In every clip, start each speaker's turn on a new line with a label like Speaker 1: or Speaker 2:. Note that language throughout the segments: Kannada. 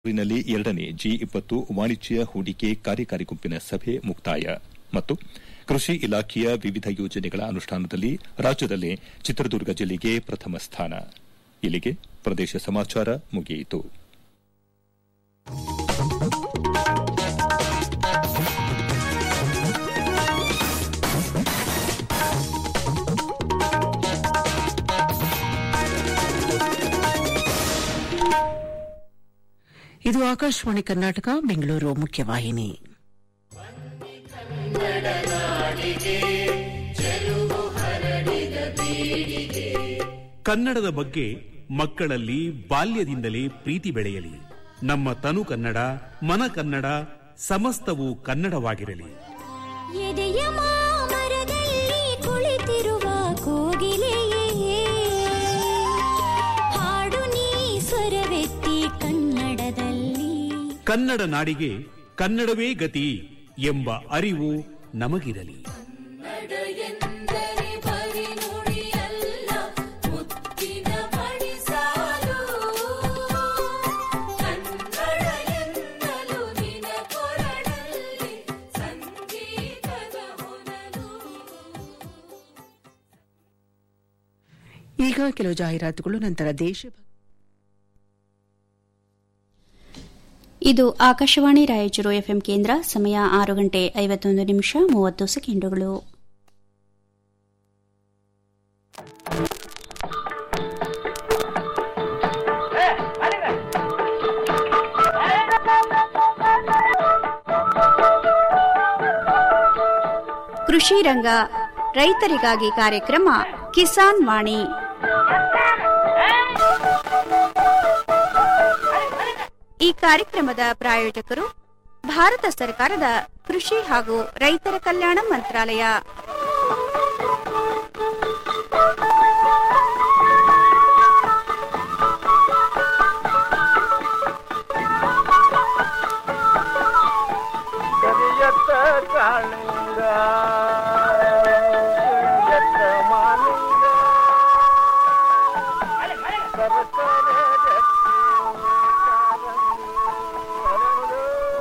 Speaker 1: ಬೆಂಗಳೂರಿನಲ್ಲಿ ಎರಡನೇ ಜಿ ಇಪ್ಪತ್ತು ವಾಣಿಜ್ಯ ಹೂಡಿಕೆ ಕಾರ್ಯಕಾರಿ ಗುಂಪಿನ ಸಭೆ ಮುಕ್ತಾಯ ಮತ್ತು ಕೃಷಿ ಇಲಾಖೆಯ ವಿವಿಧ ಯೋಜನೆಗಳ ಅನುಷ್ಠಾನದಲ್ಲಿ ರಾಜ್ಯದಲ್ಲೇ ಚಿತ್ರದುರ್ಗ ಜಿಲ್ಲೆಗೆ ಪ್ರಥಮ ಸ್ಥಾನ ಇಲ್ಲಿಗೆ ಪ್ರದೇಶ ಸಮಾಚಾರ ಮುಗಿಯಿತು
Speaker 2: ಇದು ಆಕಾಶವಾಣಿ ಕರ್ನಾಟಕ ಬೆಂಗಳೂರು ಮುಖ್ಯವಾಹಿನಿ
Speaker 3: ಕನ್ನಡದ ಬಗ್ಗೆ ಮಕ್ಕಳಲ್ಲಿ ಬಾಲ್ಯದಿಂದಲೇ ಪ್ರೀತಿ ಬೆಳೆಯಲಿ ನಮ್ಮ ತನು ಕನ್ನಡ ಮನ ಕನ್ನಡ ಸಮಸ್ತವೂ ಕನ್ನಡವಾಗಿರಲಿ
Speaker 4: ಎದೆಯ ಮಾಮರದಲ್ಲಿ ಕುಳಿತಿರುವ ಕೋಗಿಲೆಯೇ ಹಾಡು ನೀ ಸ್ವರವೆತ್ತಿ ಕನ್ನಡದಲ್ಲಿ
Speaker 3: ಕನ್ನಡ ನಾಡಿಗೆ ಕನ್ನಡವೇ ಗತಿ ಎಂಬ ಅರಿವು ನಮಗಿರಲಿ
Speaker 4: ಎಂದರೆ ಬರಿ ನುಡಿಯಲ್ಲ ಮುತ್ತಿನ ಮಣಿಸಾಲು ಕನ್ನಡ ಎನ್ನಲು ನಿನ ಕೊರಡಲ್ಲಿ ಸಂಗೀತದ ಹೊನಲು
Speaker 2: ಈಗ ಕೆಲವು ಜಾಹೀರಾತುಗಳು ನಂತರ ದೇಶ
Speaker 5: ಇದು ಆಕಾಶವಾಣಿ ರಾಯಚೂರು ಎಫ್ಎಂ ಕೇಂದ್ರ ಸಮಯ ಆರು ಗಂಟೆ ಐವತ್ತೊಂದು ನಿಮಿಷ ಮೂವತ್ತು ಸೆಕೆಂಡುಗಳು ಕೃಷಿ ರಂಗ ರೈತರಿಗಾಗಿ ಕಾರ್ಯಕ್ರಮ ಕಿಸಾನ್ ವಾಣಿ ಈ ಕಾರ್ಯಕ್ರಮದ ಪ್ರಾಯೋಜಕರು ಭಾರತ ಸರ್ಕಾರದ ಕೃಷಿ ಹಾಗೂ ರೈತರ ಕಲ್ಯಾಣ ಮಂತ್ರಾಲಯ
Speaker 6: ಕರಿಯತ್ತ ಕಾಳಿಂಗ ಕರಿಯತ್ತ ಮಾಲಿಂಗ ಸರಸರ ಜಟ್ಟಿ ಕಾರಂಗಿ ಹರಡು.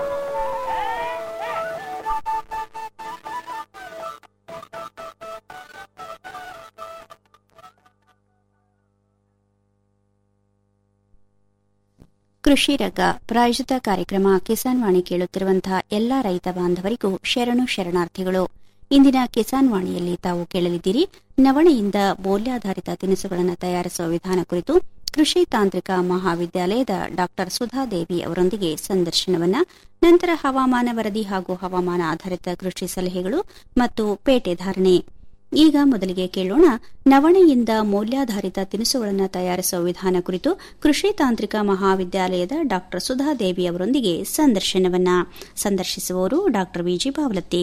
Speaker 5: ಕೃಷಿ ರಂಗ ಪ್ರಾಯೋಜಿತ ಕಾರ್ಯಕ್ರಮ ಕಿಸಾನ್ ವಾಣಿ ಕೇಳುತ್ತಿರುವಂತಹ ಎಲ್ಲಾ ರೈತ ಬಾಂಧವರಿಗೂ ಶರಣು ಶರಣಾರ್ಥಿಗಳು ಇಂದಿನ ಕಿಸಾನ್ ವಾಣಿಯಲ್ಲಿ ತಾವು ಕೇಳಲಿದ್ದೀರಿ ನವಣೆಯಿಂದ ಮೌಲ್ಯಾಧಾರಿತ ತಿನಿಸುಗಳನ್ನು ತಯಾರಿಸುವ ವಿಧಾನ ಕುರಿತು ಕೃಷಿ ತಾಂತ್ರಿಕ ಮಹಾವಿದ್ಯಾಲಯದ ಡಾ ಸುಧಾದೇವಿ ಅವರೊಂದಿಗೆ ಸಂದರ್ಶನವನ್ನ ನಂತರ ಹವಾಮಾನ ವರದಿ ಹಾಗೂ ಹವಾಮಾನ ಆಧಾರಿತ ಕೃಷಿ ಸಲಹೆಗಳು ಮತ್ತು ಪೇಟೆ ಧಾರಣೆ ಈಗ ಮೊದಲಿಗೆ ಕೇಳೋಣ ನವಣೆಯಿಂದ ಮೌಲ್ಯಾಧಾರಿತ ತಿನಿಸುಗಳನ್ನು ತಯಾರಿಸುವ ವಿಧಾನ ಕುರಿತು ಕೃಷಿ ತಾಂತ್ರಿಕ ಮಹಾವಿದ್ಯಾಲಯದ ಡಾ ಸುಧಾದೇವಿ ಅವರೊಂದಿಗೆ ಸಂದರ್ಶನವನ್ನ ಸಂದರ್ಶಿಸುವವರು ಡಾ ವಿಜಿ ಬಾವಲತ್ತಿ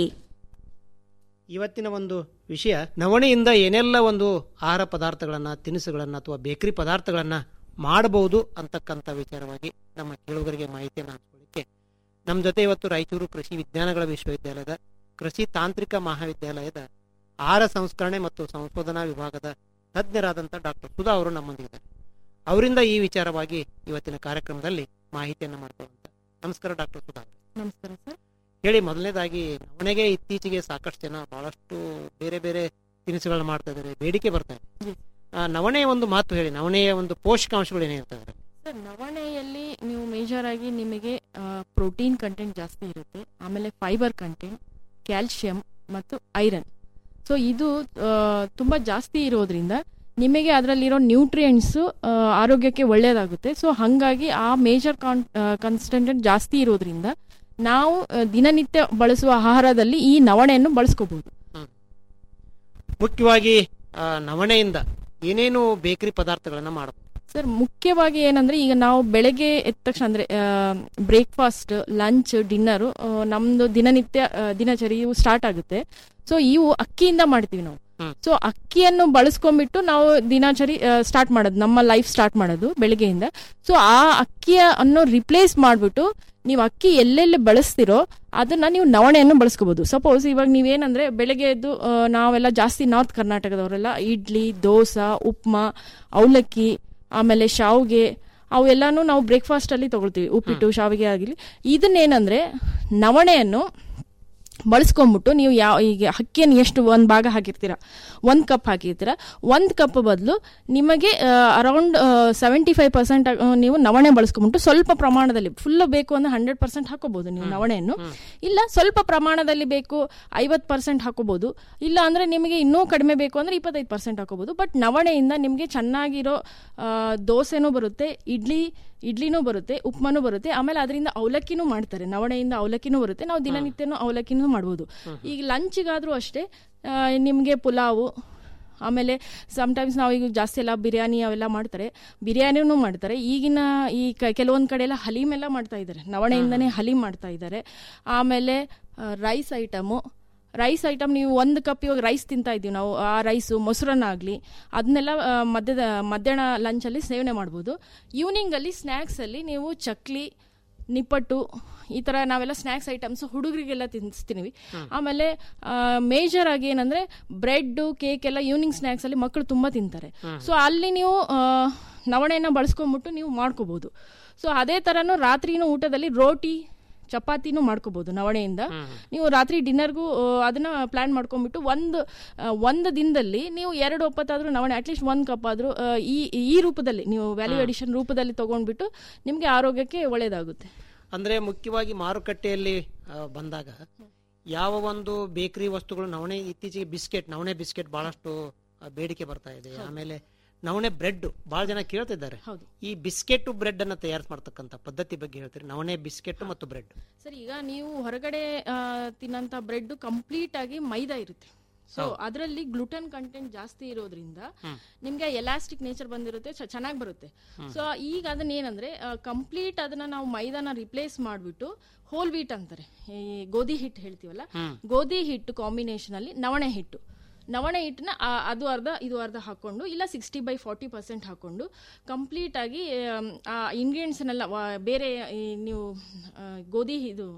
Speaker 7: ಇವತ್ತಿನ ಒಂದು ವಿಷಯ ನವಣೆಯಿಂದ ಏನೆಲ್ಲ ಒಂದು ಆಹಾರ ಪದಾರ್ಥಗಳನ್ನು ತಿನಿಸುಗಳನ್ನು ಅಥವಾ ಬೇಕರಿ ಪದಾರ್ಥಗಳನ್ನು ಮಾಡಬಹುದು ಅಂತಕ್ಕಂಥ ವಿಚಾರವಾಗಿ ನಮ್ಮ ಕೇಳುಗರಿಗೆ ಮಾಹಿತಿಯನ್ನು ಹಂಚ್ಕೊಳ್ಳಿಕ್ಕೆ ನಮ್ಮ ಜೊತೆ ಇವತ್ತು ರಾಯಚೂರು ಕೃಷಿ ವಿಜ್ಞಾನಗಳ ವಿಶ್ವವಿದ್ಯಾಲಯದ ಕೃಷಿ ತಾಂತ್ರಿಕ ಮಹಾವಿದ್ಯಾಲಯದ ಆಹಾರ ಸಂಸ್ಕರಣೆ ಮತ್ತು ಸಂಶೋಧನಾ ವಿಭಾಗದ ತಜ್ಞರಾದಂಥ ಡಾಕ್ಟರ್ ಸುಧಾ ಅವರು ನಮ್ಮೊಂದಿಗಿದ್ದಾರೆ ಅವರಿಂದ ಈ ವಿಚಾರವಾಗಿ ಇವತ್ತಿನ ಕಾರ್ಯಕ್ರಮದಲ್ಲಿ ಮಾಹಿತಿಯನ್ನು ಮಾಡ್ಕೊಳ್ಳುವಂತ ನಮಸ್ಕಾರ ಡಾಕ್ಟರ್ ಸುಧಾ ಅವರೇ.
Speaker 8: ನಮಸ್ಕಾರ ಸರ್
Speaker 7: ಹೇಳಿ ಮೊದಲನೇದಾಗಿ ನವಣೆಗೆ ಇತ್ತೀಚೆಗೆ ಸಾಕಷ್ಟು ಜನ ಬಹಳಷ್ಟು ಬೇರೆ ಬೇರೆ ತಿನಿಸುಗಳನ್ನ ಮಾಡ್ತಾ ಇದ್ದಾರೆ ಬೇಡಿಕೆ ಬರ್ತಾ ಇದೆ
Speaker 8: Yes.
Speaker 7: ಆ, ನವಣೆಯ ಒಂದು ಮಾತು ಹೇಳಿ ನವಣೆಯ ಒಂದು ಪೋಷಕಾಂಶಗಳು ಏನಿರ್ತವೆ ಅದರಲ್ಲಿ?
Speaker 8: ಸರ್ ನವಣೆಯಲ್ಲಿ ನೀವು ಮೇಜರ್ ಆಗಿ ನಿಮಗೆ ಪ್ರೋಟೀನ್ ಕಂಟೆಂಟ್ ಜಾಸ್ತಿ ಇರುತ್ತೆ ಆಮೇಲೆ ಫೈಬರ್ ಕಂಟೆಂಟ್ ಕ್ಯಾಲ್ಶಿಯಂ ಮತ್ತು ಐರನ್ ಸೊ ಇದು ಆ, ತುಂಬಾ ಜಾಸ್ತಿ ಇರೋದ್ರಿಂದ ನಿಮಗೆ ಅದರಲ್ಲಿರೋ ನ್ಯೂಟ್ರಿಯೆಂಟ್ಸು ಆರೋಗ್ಯಕ್ಕೆ ಒಳ್ಳೆಯದಾಗುತ್ತೆ ಸೊ ಹಾಗಾಗಿ ಆ ಮೇಜರ್ ಕಾನ್ ಕನ್ಸ್ಟೆಂಟ್ ಜಾಸ್ತಿ ಇರೋದ್ರಿಂದ ನಾವು ಆ, ದಿನನಿತ್ಯ ಬಳಸುವ ಆಹಾರದಲ್ಲಿ ಈ ನವಣೆಯನ್ನು ಬಳಸ್ಕೋಬಹುದು
Speaker 7: ಮುಖ್ಯವಾಗಿ ಆ, ನವಣೆಯಿಂದ ಏನೇನು ಬೇಕರಿ ಪದಾರ್ಥಗಳನ್ನ ಮಾಡಬಹುದು
Speaker 8: ಸರ್ ಮುಖ್ಯವಾಗಿ ಏನಂದ್ರೆ ಈಗ ನಾವು ಬೆಳಗ್ಗೆ ಎದ್ದ ತಕ್ಷಣ ಅಂದ್ರೆ ಬ್ರೇಕ್ಫಾಸ್ಟ್ ಲಂಚ್ ಡಿನ್ನರ್ ನಮ್ದು ದಿನನಿತ್ಯ ಆ, ದಿನಚರಿಯು ಸ್ಟಾರ್ಟ್ ಆಗುತ್ತೆ ಸೊ ಇವು ಅಕ್ಕಿಯಿಂದ ಮಾಡ್ತೀವಿ ನಾವು
Speaker 7: ಹ್ಮ್.
Speaker 8: ಸೊ ಅಕ್ಕಿಯನ್ನು ಬಳಸ್ಕೊಂಡ್ಬಿಟ್ಟು ನಾವು ದಿನಚರಿ ಸ್ಟಾರ್ಟ್ ಮಾಡೋದು ನಮ್ಮ ಲೈಫ್ ಸ್ಟಾರ್ಟ್ ಮಾಡೋದು ಬೆಳಗ್ಗೆಯಿಂದ ಸೊ ಆ ಅಕ್ಕಿಯ ಅನ್ನು ರಿಪ್ಲೇಸ್ ಮಾಡ್ಬಿಟ್ಟು ನೀವು ಅಕ್ಕಿ ಎಲ್ಲೆಲ್ಲಿ ಬಳಸ್ತಿರೋ ಅದನ್ನ ನೀವು ನವಣೆಯನ್ನು ಬಳಸ್ಕೋಬಹುದು ಸಪೋಸ್ ಇವಾಗ ನೀವೇನಂದ್ರೆ ಬೆಳಗ್ಗೆ ಎದ್ದು ಆ, ನಾವೆಲ್ಲ ಜಾಸ್ತಿ ನಾರ್ತ್ ಕರ್ನಾಟಕದವರೆಲ್ಲ ಇಡ್ಲಿ ದೋಸೆ ಉಪ್ಮಾ ಅವಲಕ್ಕಿ ಆಮೇಲೆ ಶಾವ್ಗೆ ಅವೆಲ್ಲಾನು ನಾವು ಬ್ರೇಕ್ಫಾಸ್ಟ್ ಅಲ್ಲಿ ತಗೊಳ್ತೀವಿ ಉಪ್ಪಿಟ್ಟು ಶಾವಿಗೆ ಆಗಲಿ ಇದನ್ನೇನಂದ್ರೆ ನವಣೆಯನ್ನು ಬಳಸ್ಕೊಂಬಿಟ್ಟು ನೀವು ಯಾವ ಈಗ ಅಕ್ಕಿಯನ್ನು ಎಷ್ಟು ಒಂದು ಭಾಗ ಹಾಕಿರ್ತೀರ ಒಂದು ಕಪ್ ಹಾಕಿರ್ತೀರ ಒಂದು ಕಪ್ ಬದಲು ನಿಮಗೆ ಅರೌಂಡ್ ಸೆವೆಂಟಿ ಫೈವ್ ಪರ್ಸೆಂಟ್ ನೀವು ನವಣೆ ಬಳಸ್ಕೊಂಬಿಟ್ಟು ಸ್ವಲ್ಪ ಪ್ರಮಾಣದಲ್ಲಿ ಫುಲ್ ಬೇಕು ಅಂದ್ರೆ ಹಂಡ್ರೆಡ್ ಪರ್ಸೆಂಟ್ ಹಾಕೋಬಹುದು ನೀವು ನವಣೆಯನ್ನು ಇಲ್ಲ ಸ್ವಲ್ಪ ಪ್ರಮಾಣದಲ್ಲಿ ಬೇಕು ಐವತ್ತು ಪರ್ಸೆಂಟ್ ಹಾಕೋಬಹುದು ಇಲ್ಲ ಅಂದ್ರೆ ನಿಮಗೆ ಇನ್ನೂ ಕಡಿಮೆ ಬೇಕು ಅಂದ್ರೆ ಇಪ್ಪತ್ತೈದು ಪರ್ಸೆಂಟ್ ಹಾಕೋಬಹುದು ಬಟ್ ನವಣೆಯಿಂದ ನಿಮಗೆ ಚೆನ್ನಾಗಿರೋ ಆ, ದೋಸೆನೂ ಬರುತ್ತೆ ಇಡ್ಲಿ ಇಡ್ಲಿನೂ ಬರುತ್ತೆ ಉಪ್ಮಾನೂ ಬರುತ್ತೆ ಆಮೇಲೆ ಅದರಿಂದ ಅವಲಕ್ಕಿನೂ ಮಾಡ್ತಾರೆ ನವಣೆಯಿಂದ ಅವಲಕ್ಕಿನೂ ಬರುತ್ತೆ ನಾವು ದಿನನಿತ್ಯನೂ ಅವಲಕ್ಕಿನೂ ಮಾಡ್ಬೋದು ಈಗ ಲಂಚಿಗಾದ್ರೂ ಅಷ್ಟೇ ಆ, ನಿಮಗೆ ಪುಲಾವು ಆಮೇಲೆ ಸಮ್ಟೈಮ್ಸ್ ನಾವು ಈಗ ಜಾಸ್ತಿ ಎಲ್ಲ ಬಿರಿಯಾನಿ ಅವೆಲ್ಲ ಮಾಡ್ತಾರೆ ಬಿರಿಯಾನಿನೂ ಮಾಡ್ತಾರೆ ಈಗಿನ ಈ ಕ- ಕೆಲವೊಂದ್ ಕಡೆ ಎಲ್ಲ ಹಲೀಮ್ ಎಲ್ಲ ಮಾಡ್ತಾ ಇದ್ದಾರೆ ನವಣೆಯಿಂದನೇ ಹಲೀಮ್ ಮಾಡ್ತಾ ಇದ್ದಾರೆ ಆಮೇಲೆ ರೈಸ್ ಐಟಮು ರೈಸ್ ಐಟಮ್ ನೀವು ಒಂದು ಕಪ್ ಇವಾಗ ರೈಸ್ ತಿಂತಾ ಇದ್ದೀವಿ ನಾವು ಆ ರೈಸು ಮೊಸರನ್ನಾಗಲಿ ಅದನ್ನೆಲ್ಲ ಆ, ಮಧ್ಯದ ಮಧ್ಯಾಹ್ನ ಲಂಚಲ್ಲಿ ಸೇವನೆ ಮಾಡ್ಬೋದು ಈವ್ನಿಂಗಲ್ಲಿ ಸ್ನ್ಯಾಕ್ಸಲ್ಲಿ ನೀವು ಚಕ್ಲಿ ನಿಪ್ಪಟ್ಟು ಈ ಥರ ನಾವೆಲ್ಲ ಸ್ನ್ಯಾಕ್ಸ್ ಐಟಮ್ಸ್ ಹುಡುಗರಿಗೆಲ್ಲ ತಿನ್ನಿಸ್ತೀವಿ ಆಮೇಲೆ ಮೇಜರ್ ಆಗಿ ಏನಂದ್ರೆ ಬ್ರೆಡ್ ಕೇಕ್ ಎಲ್ಲ ಈವ್ನಿಂಗ್ ಸ್ನ್ಯಾಕ್ಸ್ ಅಲ್ಲಿ ಮಕ್ಕಳು ತುಂಬಾ ತಿಂತಾರೆ ಸೊ ಅಲ್ಲಿ ನೀವು ಆ, ನವಣೆನ ಬಳಸ್ಕೊಂಡ್ಬಿಟ್ಟು ನೀವು ಮಾಡ್ಕೋಬಹುದು ಸೊ ಅದೇ ತರನು ರಾತ್ರಿನೂ ಊಟದಲ್ಲಿ ರೋಟಿ ಚಪಾತಿನೂ ಮಾಡ್ಕೋಬಹುದು ನವಣೆಯಿಂದ ನೀವು ರಾತ್ರಿ ಡಿನ್ನರ್ಗೂ ಅದನ್ನ ಪ್ಲಾನ್ ಮಾಡ್ಕೊಂಡ್ಬಿಟ್ಟು ಒಂದು ಆ, ಒಂದು ದಿನದಲ್ಲಿ ನೀವು ಎರಡು ಒಪ್ಪತ್ತಾದ್ರೂ ನವಣೆ ಅಟ್ಲೀಸ್ಟ್ ಒಂದು ಕಪ್ ಆದ್ರೂ ಆ, ಈ ಈ ರೂಪದಲ್ಲಿ ನೀವು ವ್ಯಾಲ್ಯೂ ಅಡಿಷನ್ ರೂಪದಲ್ಲಿ ತಗೊಂಡ್ಬಿಟ್ಟು ನಿಮ್ಗೆ ಆರೋಗ್ಯಕ್ಕೆ ಒಳ್ಳೇದಾಗುತ್ತೆ
Speaker 7: ಅಂದ್ರೆ ಮುಖ್ಯವಾಗಿ ಮಾರುಕಟ್ಟೆಯಲ್ಲಿ ಆ, ಬಂದಾಗ ಯಾವ ಒಂದು ಬೇಕರಿ ವಸ್ತುಗಳು ನವಣೆ ಇತ್ತೀಚೆಗೆ ಬಿಸ್ಕೆಟ್ ನವಣೆ ಬಿಸ್ಕೆಟ್ ಬಹಳಷ್ಟು ಆ, ಬೇಡಿಕೆ ಬರ್ತಾ ಇದೆ ಆಮೇಲೆ ನವಣೆ ಬ್ರೆಡ್ ಬಹಳ ಜನ ಕೇಳ್ತಿದ್ದಾರೆ
Speaker 8: ಹೌದು.
Speaker 7: ಈ ಬಿಸ್ಕೆಟ್ ಬ್ರೆಡ್ ಅನ್ನ ತಯಾರು ಮಾಡ್ತಕ್ಕಂಥ ಪದ್ಧತಿ ಬಗ್ಗೆ ಹೇಳ್ತೀರಿ ನವಣೆ ಬಿಸ್ಕೆಟ್ ಮತ್ತು ಬ್ರೆಡ್
Speaker 8: ಸರ್ ಈಗ ನೀವು ಹೊರಗಡೆ ಆ, ತಿನ್ನಂತ ಬ್ರೆಡ್ ಕಂಪ್ಲೀಟ್ ಆಗಿ ಮೈದಾ ಇರುತ್ತೆ ಸೊ ಅದರಲ್ಲಿ ಗ್ಲುಟನ್ ಕಂಟೆಂಟ್ ಜಾಸ್ತಿ ಇರೋದ್ರಿಂದ ನಿಮ್ಗೆ ಎಲಾಸ್ಟಿಕ್ ನೇಚರ್ ಬಂದಿರುತ್ತೆ ಚೆನ್ನಾಗಿ ಬರುತ್ತೆ ಸೊ ಈಗ ಅದನ್ನ ಏನಂದ್ರೆ ಕಂಪ್ಲೀಟ್ ಅದನ್ನ ನಾವು ಮೈದಾನ ರಿಪ್ಲೇಸ್ ಮಾಡ್ಬಿಟ್ಟು ಹೋಲ್ ವೀಟ್ ಅಂತಾರೆ ಈ ಗೋಧಿ ಹಿಟ್ಟು ಹೇಳ್ತೀವಲ್ಲ ಗೋಧಿ ಹಿಟ್ಟು ಕಾಂಬಿನೇಷನ್ ಅಲ್ಲಿ ನವಣೆ ಹಿಟ್ಟು ನವಣೆ ಹಿಟ್ಟನ್ನ ಆ- ಅದು ಅರ್ಧ ಇದು ಅರ್ಧ ಹಾಕೊಂಡು ಇಲ್ಲ ಸಿಕ್ಸ್ಟಿ ಬೈ ಫಾರ್ಟಿ ಪರ್ಸೆಂಟ್ ಹಾಕೊಂಡು ಕಂಪ್ಲೀಟ್ ಆಗಿ ಆಮ್, ಆ ಇಂಗ್ರೀಡಿಯೆಂಟ್ಸ್ನೆಲ್ಲ ಬೇರೆ ಈ ನೀವು ಆ, ಗೋಧಿ ಇದು